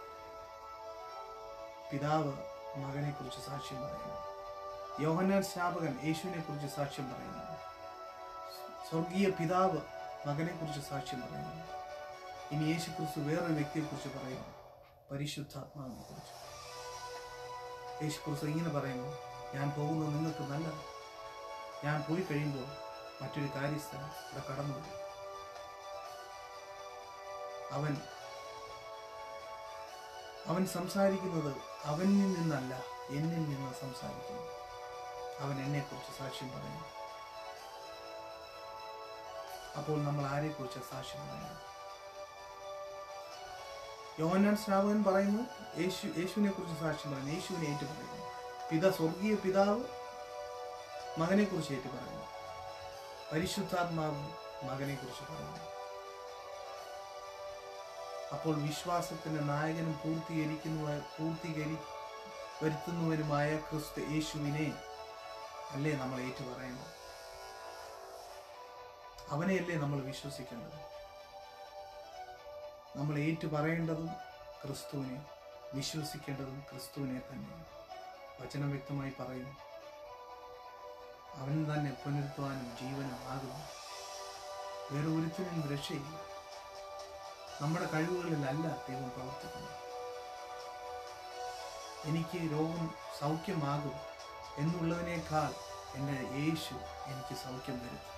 പിതാവ് മകനെ കുറിച്ച് സാക്ഷ്യം പറയുന്നു യോഹന്നാൻ സ്നാപകൻ യേശുവിനെ കുറിച്ച് സാക്ഷ്യം പറയുന്നു സ്വർഗീയ പിതാവ് മകനെ കുറിച്ച് സാക്ഷ്യം പറയുന്നു ഇനി യേശു ക്രിസ്തു വേറൊരു വ്യക്തിയെ കുറിച്ച് പറയുന്നു പരിശുദ്ധാത്മാവിനെ കുറിച്ച് യേശു ക്രിസ്തു ഇങ്ങനെ പറയുന്നു ഞാൻ പോകുന്നത് നിങ്ങൾക്ക് നല്ലത് ഞാൻ പോയി കഴിയുമ്പോൾ മറ്റൊരു കാര്യസ്ഥൻ ഇവിടെ കടന്നു വരും അവൻ അവൻ സംസാരിക്കുന്നത് അവനിൽ നിന്നല്ല എന്നിൽ നിന്ന് സംസാരിക്കുന്നു അവൻ എന്നെക്കുറിച്ച് സാക്ഷ്യം പറയുന്നു അപ്പോൾ നമ്മൾ ആരെക്കുറിച്ച് സാക്ഷ്യം പറയുന്നു യോഹന്നാൻ സ്നാപകൻ പറയുന്നു യേശു യേശുവിനെ കുറിച്ച് സാക്ഷ്യം പറയുന്നു യേശുവിനെ ഏറ്റു പറയുന്നു പിതാ സ്വർഗീയ പിതാവ് മകനെ കുറിച്ച് ഏറ്റു പറയുന്നു പരിശുദ്ധാത്മാവ് മകനെ കുറിച്ച് പറയുന്നു അപ്പോൾ വിശ്വാസത്തിന്റെ നായകനും പൂർത്തീകരിക്കുന്ന പൂർത്തീകരി വരുത്തുന്നവനുമായ ക്രിസ്തു യേശുവിനെ അല്ലേ നമ്മൾ ഏറ്റു പറയുന്നത് അവനെയല്ലേ നമ്മൾ വിശ്വസിക്കേണ്ടത് നമ്മൾ ഏറ്റു പറയേണ്ടതും ക്രിസ്തുവിനെ വിശ്വസിക്കേണ്ടതും ക്രിസ്തുവിനെ തന്നെയാണ് വചനം വ്യക്തമായി പറയുന്നു അവൻ തന്നെ പുനരുത്വാനും ജീവനും ആകുന്നു വേറെ ഒരുത്തിനും രക്ഷയില്ല നമ്മുടെ കഴിവുകളിലല്ല ദൈവം പ്രവർത്തിക്കുന്നത് എനിക്ക് രോഗം സൗഖ്യമാകും എന്നുള്ളതിനേക്കാൾ എൻ്റെ യേശു എനിക്ക് സൗഖ്യം വരുത്തും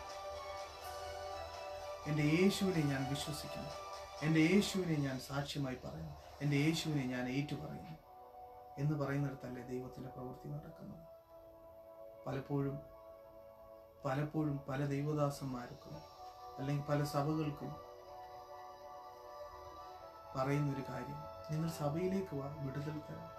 എൻ്റെ യേശുവിനെ ഞാൻ വിശ്വസിക്കുന്നു എൻ്റെ യേശുവിനെ ഞാൻ സാക്ഷ്യമായി പറയുന്നു എൻ്റെ യേശുവിനെ ഞാൻ ഏറ്റു പറയുന്നു എന്ന് പറയുന്നിടത്തല്ലേ ദൈവത്തിൻ്റെ പ്രവൃത്തി നടക്കുന്നത് പലപ്പോഴും പലപ്പോഴും പല ദൈവദാസന്മാർക്കും അല്ലെങ്കിൽ പല സഭകൾക്കും പറയുന്ന ഒരു കാര്യം നിങ്ങൾ സഭയിലേക്ക് വാ വിടുതൽ തരാം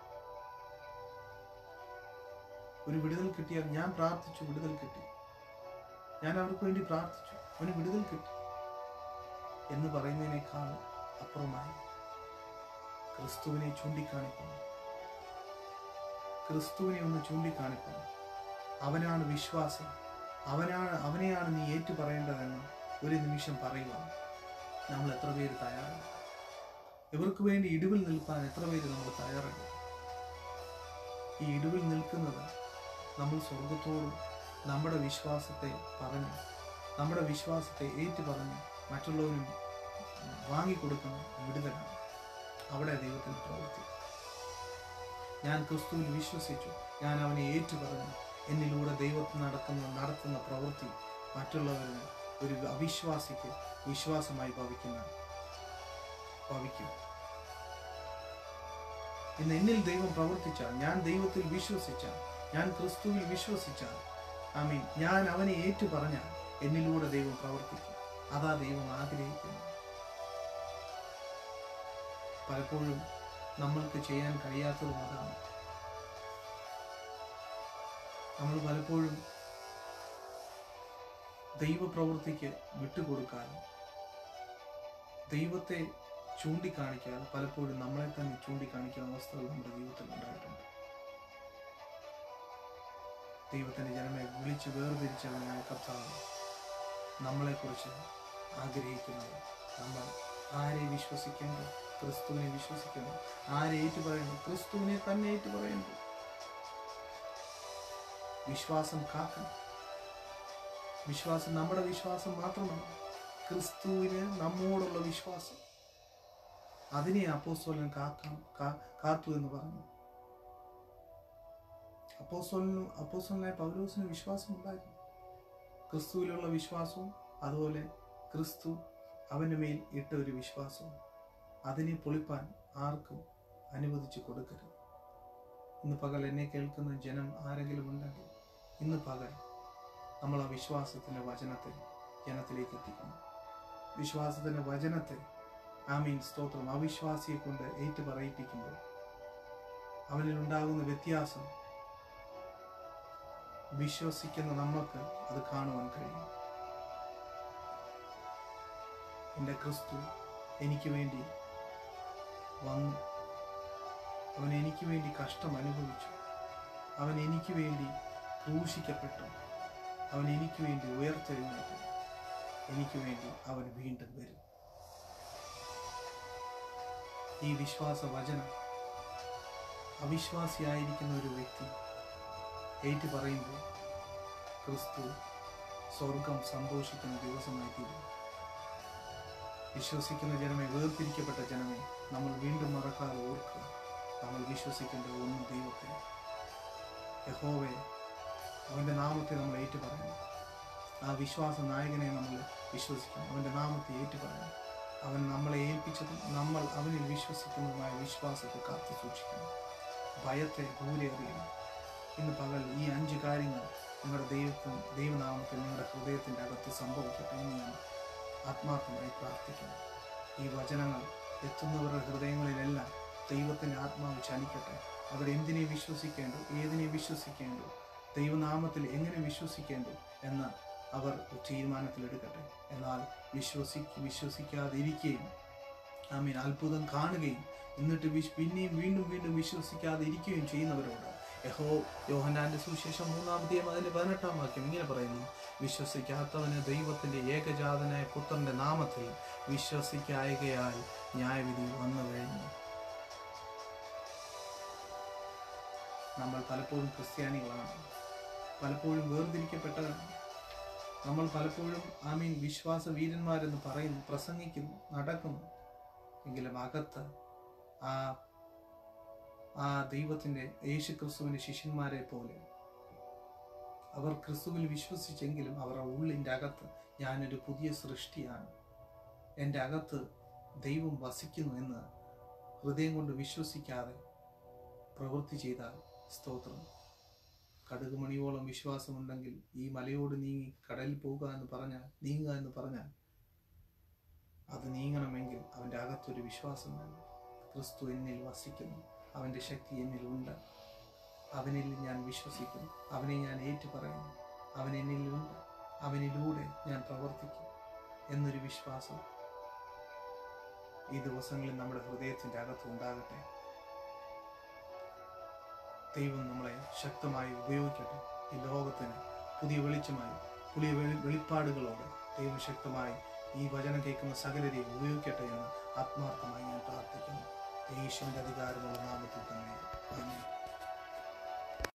ഒരു വിടുതൽ കിട്ടിയാൽ ഞാൻ പ്രാർത്ഥിച്ചു വിടുതൽ കിട്ടി ഞാൻ അവർക്ക് വേണ്ടി പ്രാർത്ഥിച്ചു അവന് വിടുതൽ കിട്ടി എന്ന് പറയുന്നതിനേക്കാൾ അപ്പുറമായി ക്രിസ്തുവിനെ ചൂണ്ടിക്കാണിക്കുന്നു ക്രിസ്തുവിനെ ഒന്ന് ചൂണ്ടിക്കാണിക്കുന്നു അവനാണ് വിശ്വാസം അവനാണ് അവനെയാണ് നീ ഏറ്റു പറയേണ്ടതെന്ന് ഒരു നിമിഷം പറയുക നമ്മൾ എത്ര പേര് തയ്യാറാണ് ഇവർക്ക് വേണ്ടി ഇടിവിൽ നിൽക്കാൻ എത്ര പേര് നമ്മൾ തയ്യാറാണ് ഈ ഇടിവിൽ നിൽക്കുന്നത് നമ്മൾ സ്വർഗത്തോടും നമ്മുടെ വിശ്വാസത്തെ പറഞ്ഞ് നമ്മുടെ വിശ്വാസത്തെ ഏറ്റു പറഞ്ഞ് മറ്റുള്ളവരും വാങ്ങിക്കൊടുക്കുന്ന വിടുതലാണ് അവിടെ ദൈവത്തിൽ പ്രവൃത്തി ഞാൻ ക്രിസ്തുവിൽ വിശ്വസിച്ചു ഞാൻ അവനെ ഏറ്റു പറഞ്ഞു എന്നിലൂടെ ദൈവത്തിൽ നടക്കുന്ന നടത്തുന്ന പ്രവൃത്തി മറ്റുള്ളവരിൽ ഒരു അവിശ്വാസിക്ക് വിശ്വാസമായി ഭവിക്കുന്ന ഭവിക്കും ഇന്ന് എന്നിൽ ദൈവം പ്രവർത്തിച്ചാൽ ഞാൻ ദൈവത്തിൽ വിശ്വസിച്ചാൽ ഞാൻ ക്രിസ്തുവിൽ വിശ്വസിച്ചാൽ ഐ മീൻ ഞാൻ അവനെ ഏറ്റു പറഞ്ഞാൽ എന്നിലൂടെ ദൈവം പ്രവർത്തിക്കും അതാ ദൈവം ആഗ്രഹിക്കുന്നു പലപ്പോഴും നമ്മൾക്ക് ചെയ്യാൻ കഴിയാത്തതും അതാണ് നമ്മൾ പലപ്പോഴും ദൈവപ്രവൃത്തിക്ക് വിട്ടുകൊടുക്കാതെ ദൈവത്തെ ചൂണ്ടിക്കാണിക്കാതെ പലപ്പോഴും നമ്മളെ തന്നെ ചൂണ്ടിക്കാണിക്കുന്ന അവസ്ഥകൾ നമ്മുടെ ജീവിതത്തിൽ ഉണ്ടായിട്ടുണ്ട് ദൈവത്തിന്റെ ജനമെ വിളിച്ച് വേർതിരിച്ചവനായ കർത്താവ് നമ്മളെക്കുറിച്ച് ആഗ്രഹിക്കുന്നത് നമ്മൾ ആരെ വിശ്വസിക്കേണ്ടത് ക്രിസ്തുവിനെ വിശ്വസിക്കണം ആരെ ഏറ്റു പറയുന്നു ക്രിസ്തുവിനെ തന്നെ ഏറ്റു പറയുന്നു വിശ്വാസം കാക്കണം വിശ്വാസം നമ്മുടെ വിശ്വാസം മാത്രമല്ല ക്രിസ്തുവിന് നമ്മോടുള്ള വിശ്വാസം അതിനെ അപ്പോസ്തോലൻ കാക്കാം കാ- കാത്തു എന്ന് പറഞ്ഞു അപ്പോസ്തോലനും അപ്പോസ്തോലനായ പൗലോസിന് വിശ്വാസം ഉണ്ടായിരുന്നു ക്രിസ്തുവിലുള്ള വിശ്വാസവും അതുപോലെ ക്രിസ്തു അവൻ്റെ മേൽ ഇട്ട ഒരു വിശ്വാസവും അതിനെ പൊളിപ്പാൻ ആർക്കും അനുവദിച്ചു കൊടുക്കരുത് ഇന്ന് പകൽ എന്നെ കേൾക്കുന്ന ജനം ആരെങ്കിലും ഉണ്ടെങ്കിൽ ഇന്ന് പകൽ നമ്മൾ ആ വിശ്വാസത്തിൻ്റെ വചനത്തെ ജനത്തിലേക്ക് എത്തിക്കണം വിശ്വാസത്തിൻ്റെ വചനത്തെ ആ മീൻ സ്തോത്രം അവിശ്വാസിയെ കൊണ്ട് ഏറ്റു പറയിപ്പിക്കുമ്പോൾ അവനിൽ ഉണ്ടാകുന്ന വ്യത്യാസം വിശ്വസിക്കുന്ന നമ്മൾക്ക് അത് കാണുവാൻ കഴിയും എൻ്റെ ക്രിസ്തു എനിക്ക് വേണ്ടി വന്നു അവൻ എനിക്ക് വേണ്ടി കഷ്ടം അനുഭവിച്ചു അവൻ എനിക്ക് വേണ്ടി ക്രൂശിക്കപ്പെട്ടു അവൻ എനിക്ക് വേണ്ടി ഉയർത്തെഴുന്നേറ്റു എനിക്ക് വേണ്ടി അവൻ വീണ്ടും വരും ഈ വിശ്വാസ വചനം അവിശ്വാസിയായിരിക്കുന്ന ഒരു വ്യക്തി ഏറ്റു പറയുമ്പോൾ ക്രിസ്തു സ്വർഗം സന്തോഷിക്കുന്ന ദിവസമായി തീരും വിശ്വസിക്കുന്ന ജനമേ വേർതിരിക്കപ്പെട്ട ജനമേ നമ്മൾ വീണ്ടും മറക്കാതെ ഓർക്കുക നമ്മൾ വിശ്വസിക്കേണ്ട ഒന്ന് ദൈവത്തെ യഹോവെ അവൻ്റെ നാമത്തെ നമ്മൾ ഏറ്റു പറയണം ആ വിശ്വാസ നായകനെ നമ്മൾ വിശ്വസിക്കണം അവൻ്റെ നാമത്തെ ഏറ്റു പറയണം അവൻ നമ്മളെ ഏൽപ്പിച്ചതും നമ്മൾ അവനിൽ വിശ്വസിക്കുന്നതുമായ വിശ്വാസത്തെ കാത്തു സൂക്ഷിക്കണം ഭയത്തെ ദൂരെ അറിയണം ഇന്ന് പകൽ ഈ അഞ്ച് കാര്യങ്ങൾ നിങ്ങളുടെ ദൈവത്തിന് ദൈവനാമത്തിൽ നിങ്ങളുടെ ഹൃദയത്തിൻ്റെ അകത്ത് സംഭവിക്കട്ടെ എന്ന് ഞാൻ ആത്മാർത്ഥമായി പ്രാർത്ഥിക്കുന്നു ഈ വചനങ്ങൾ എത്തുന്നവരുടെ ഹൃദയങ്ങളിലെല്ലാം ദൈവത്തിൻ്റെ ആത്മാവ് ചലിക്കട്ടെ അവർ എന്തിനെ വിശ്വസിക്കേണ്ടു ഏതിനെ വിശ്വസിക്കേണ്ടു ദൈവനാമത്തിൽ എങ്ങനെ വിശ്വസിക്കേണ്ടു എന്ന് അവർ ഒരു തീരുമാനത്തിലെടുക്കട്ടെ എന്നാൽ വിശ്വസി വിശ്വസിക്കാതിരിക്കുകയും ആമീൻ അത്ഭുതം കാണുകയും എന്നിട്ട് വിശ് പിന്നെയും വീണ്ടും വീണ്ടും വിശ്വസിക്കാതെ ഇരിക്കുകയും ചെയ്യുന്നവരോട് യഹോ യോഹനാന്റെ സുവിശേഷം മൂന്നാമത്തെയും അതിന്റെ പതിനെട്ടാം വാക്യം ഇങ്ങനെ പറയുന്നു വിശ്വസിക്കാത്തവന് ദൈവത്തിന്റെ ഏകജാതനായ പുത്രന്റെ നാമത്തിൽ വിശ്വസിക്കായകയാൽ ന്യായവിധി വന്നു കഴിഞ്ഞു നമ്മൾ പലപ്പോഴും ക്രിസ്ത്യാനികളാണ് പലപ്പോഴും വേർതിരിക്കപ്പെട്ടവരാണ് നമ്മൾ പലപ്പോഴും ഐ മീൻ വിശ്വാസ വീരന്മാരെന്ന് പറയുന്നു പ്രസംഗിക്കുന്നു നടക്കുന്നു എങ്കിലും അകത്ത് ആ ആ ദൈവത്തിൻ്റെ യേശു ക്രിസ്തുവിൻ്റെ ശിഷ്യന്മാരെ പോലെ അവർ ക്രിസ്തുവിൽ വിശ്വസിച്ചെങ്കിലും അവരുടെ ഉള്ളിൻ്റെ അകത്ത് ഞാനൊരു പുതിയ സൃഷ്ടിയാണ് എൻ്റെ അകത്ത് ദൈവം വസിക്കുന്നു എന്ന് ഹൃദയം കൊണ്ട് വിശ്വസിക്കാതെ പ്രവൃത്തി ചെയ്താൽ സ്തോത്രം കടുകുമണിയോളം വിശ്വാസമുണ്ടെങ്കിൽ ഈ മലയോട് നീങ്ങി കടലിൽ പോകുക എന്ന് പറഞ്ഞാൽ നീങ്ങുക എന്ന് പറഞ്ഞാൽ അത് നീങ്ങണമെങ്കിൽ അവൻ്റെ അകത്തൊരു വിശ്വാസം വേണം ക്രിസ്തു എന്നിൽ വസിക്കുന്നു അവൻ്റെ ശക്തി എന്നിലുണ്ട് അവനിൽ ഞാൻ വിശ്വസിക്കുന്നു അവനെ ഞാൻ ഏറ്റുപറയുന്നു അവൻ എന്നിലുണ്ട് അവനിലൂടെ ഞാൻ പ്രവർത്തിക്കും എന്നൊരു വിശ്വാസം ഈ ദിവസങ്ങളിൽ നമ്മുടെ ഹൃദയത്തിൻ്റെ അകത്ത് ഉണ്ടാകട്ടെ ദൈവം നമ്മളെ ശക്തമായി ഉപയോഗിക്കട്ടെ ഈ ലോകത്തിന് പുതിയ വെളിച്ചമായി പുതിയ വെളി വെളിപ്പാടുകളോടെ ദൈവം ശക്തമായി ഈ വചനം കേൾക്കുന്ന സകലരെയും ഉപയോഗിക്കട്ടെ എന്ന് ആത്മാർത്ഥമായി ഞാൻ പ്രാർത്ഥിക്കുന്നു യേശുവിൻ്റെ അധികാരമുള്ള നാമത്തിൽ തന്നെ ആമേൻ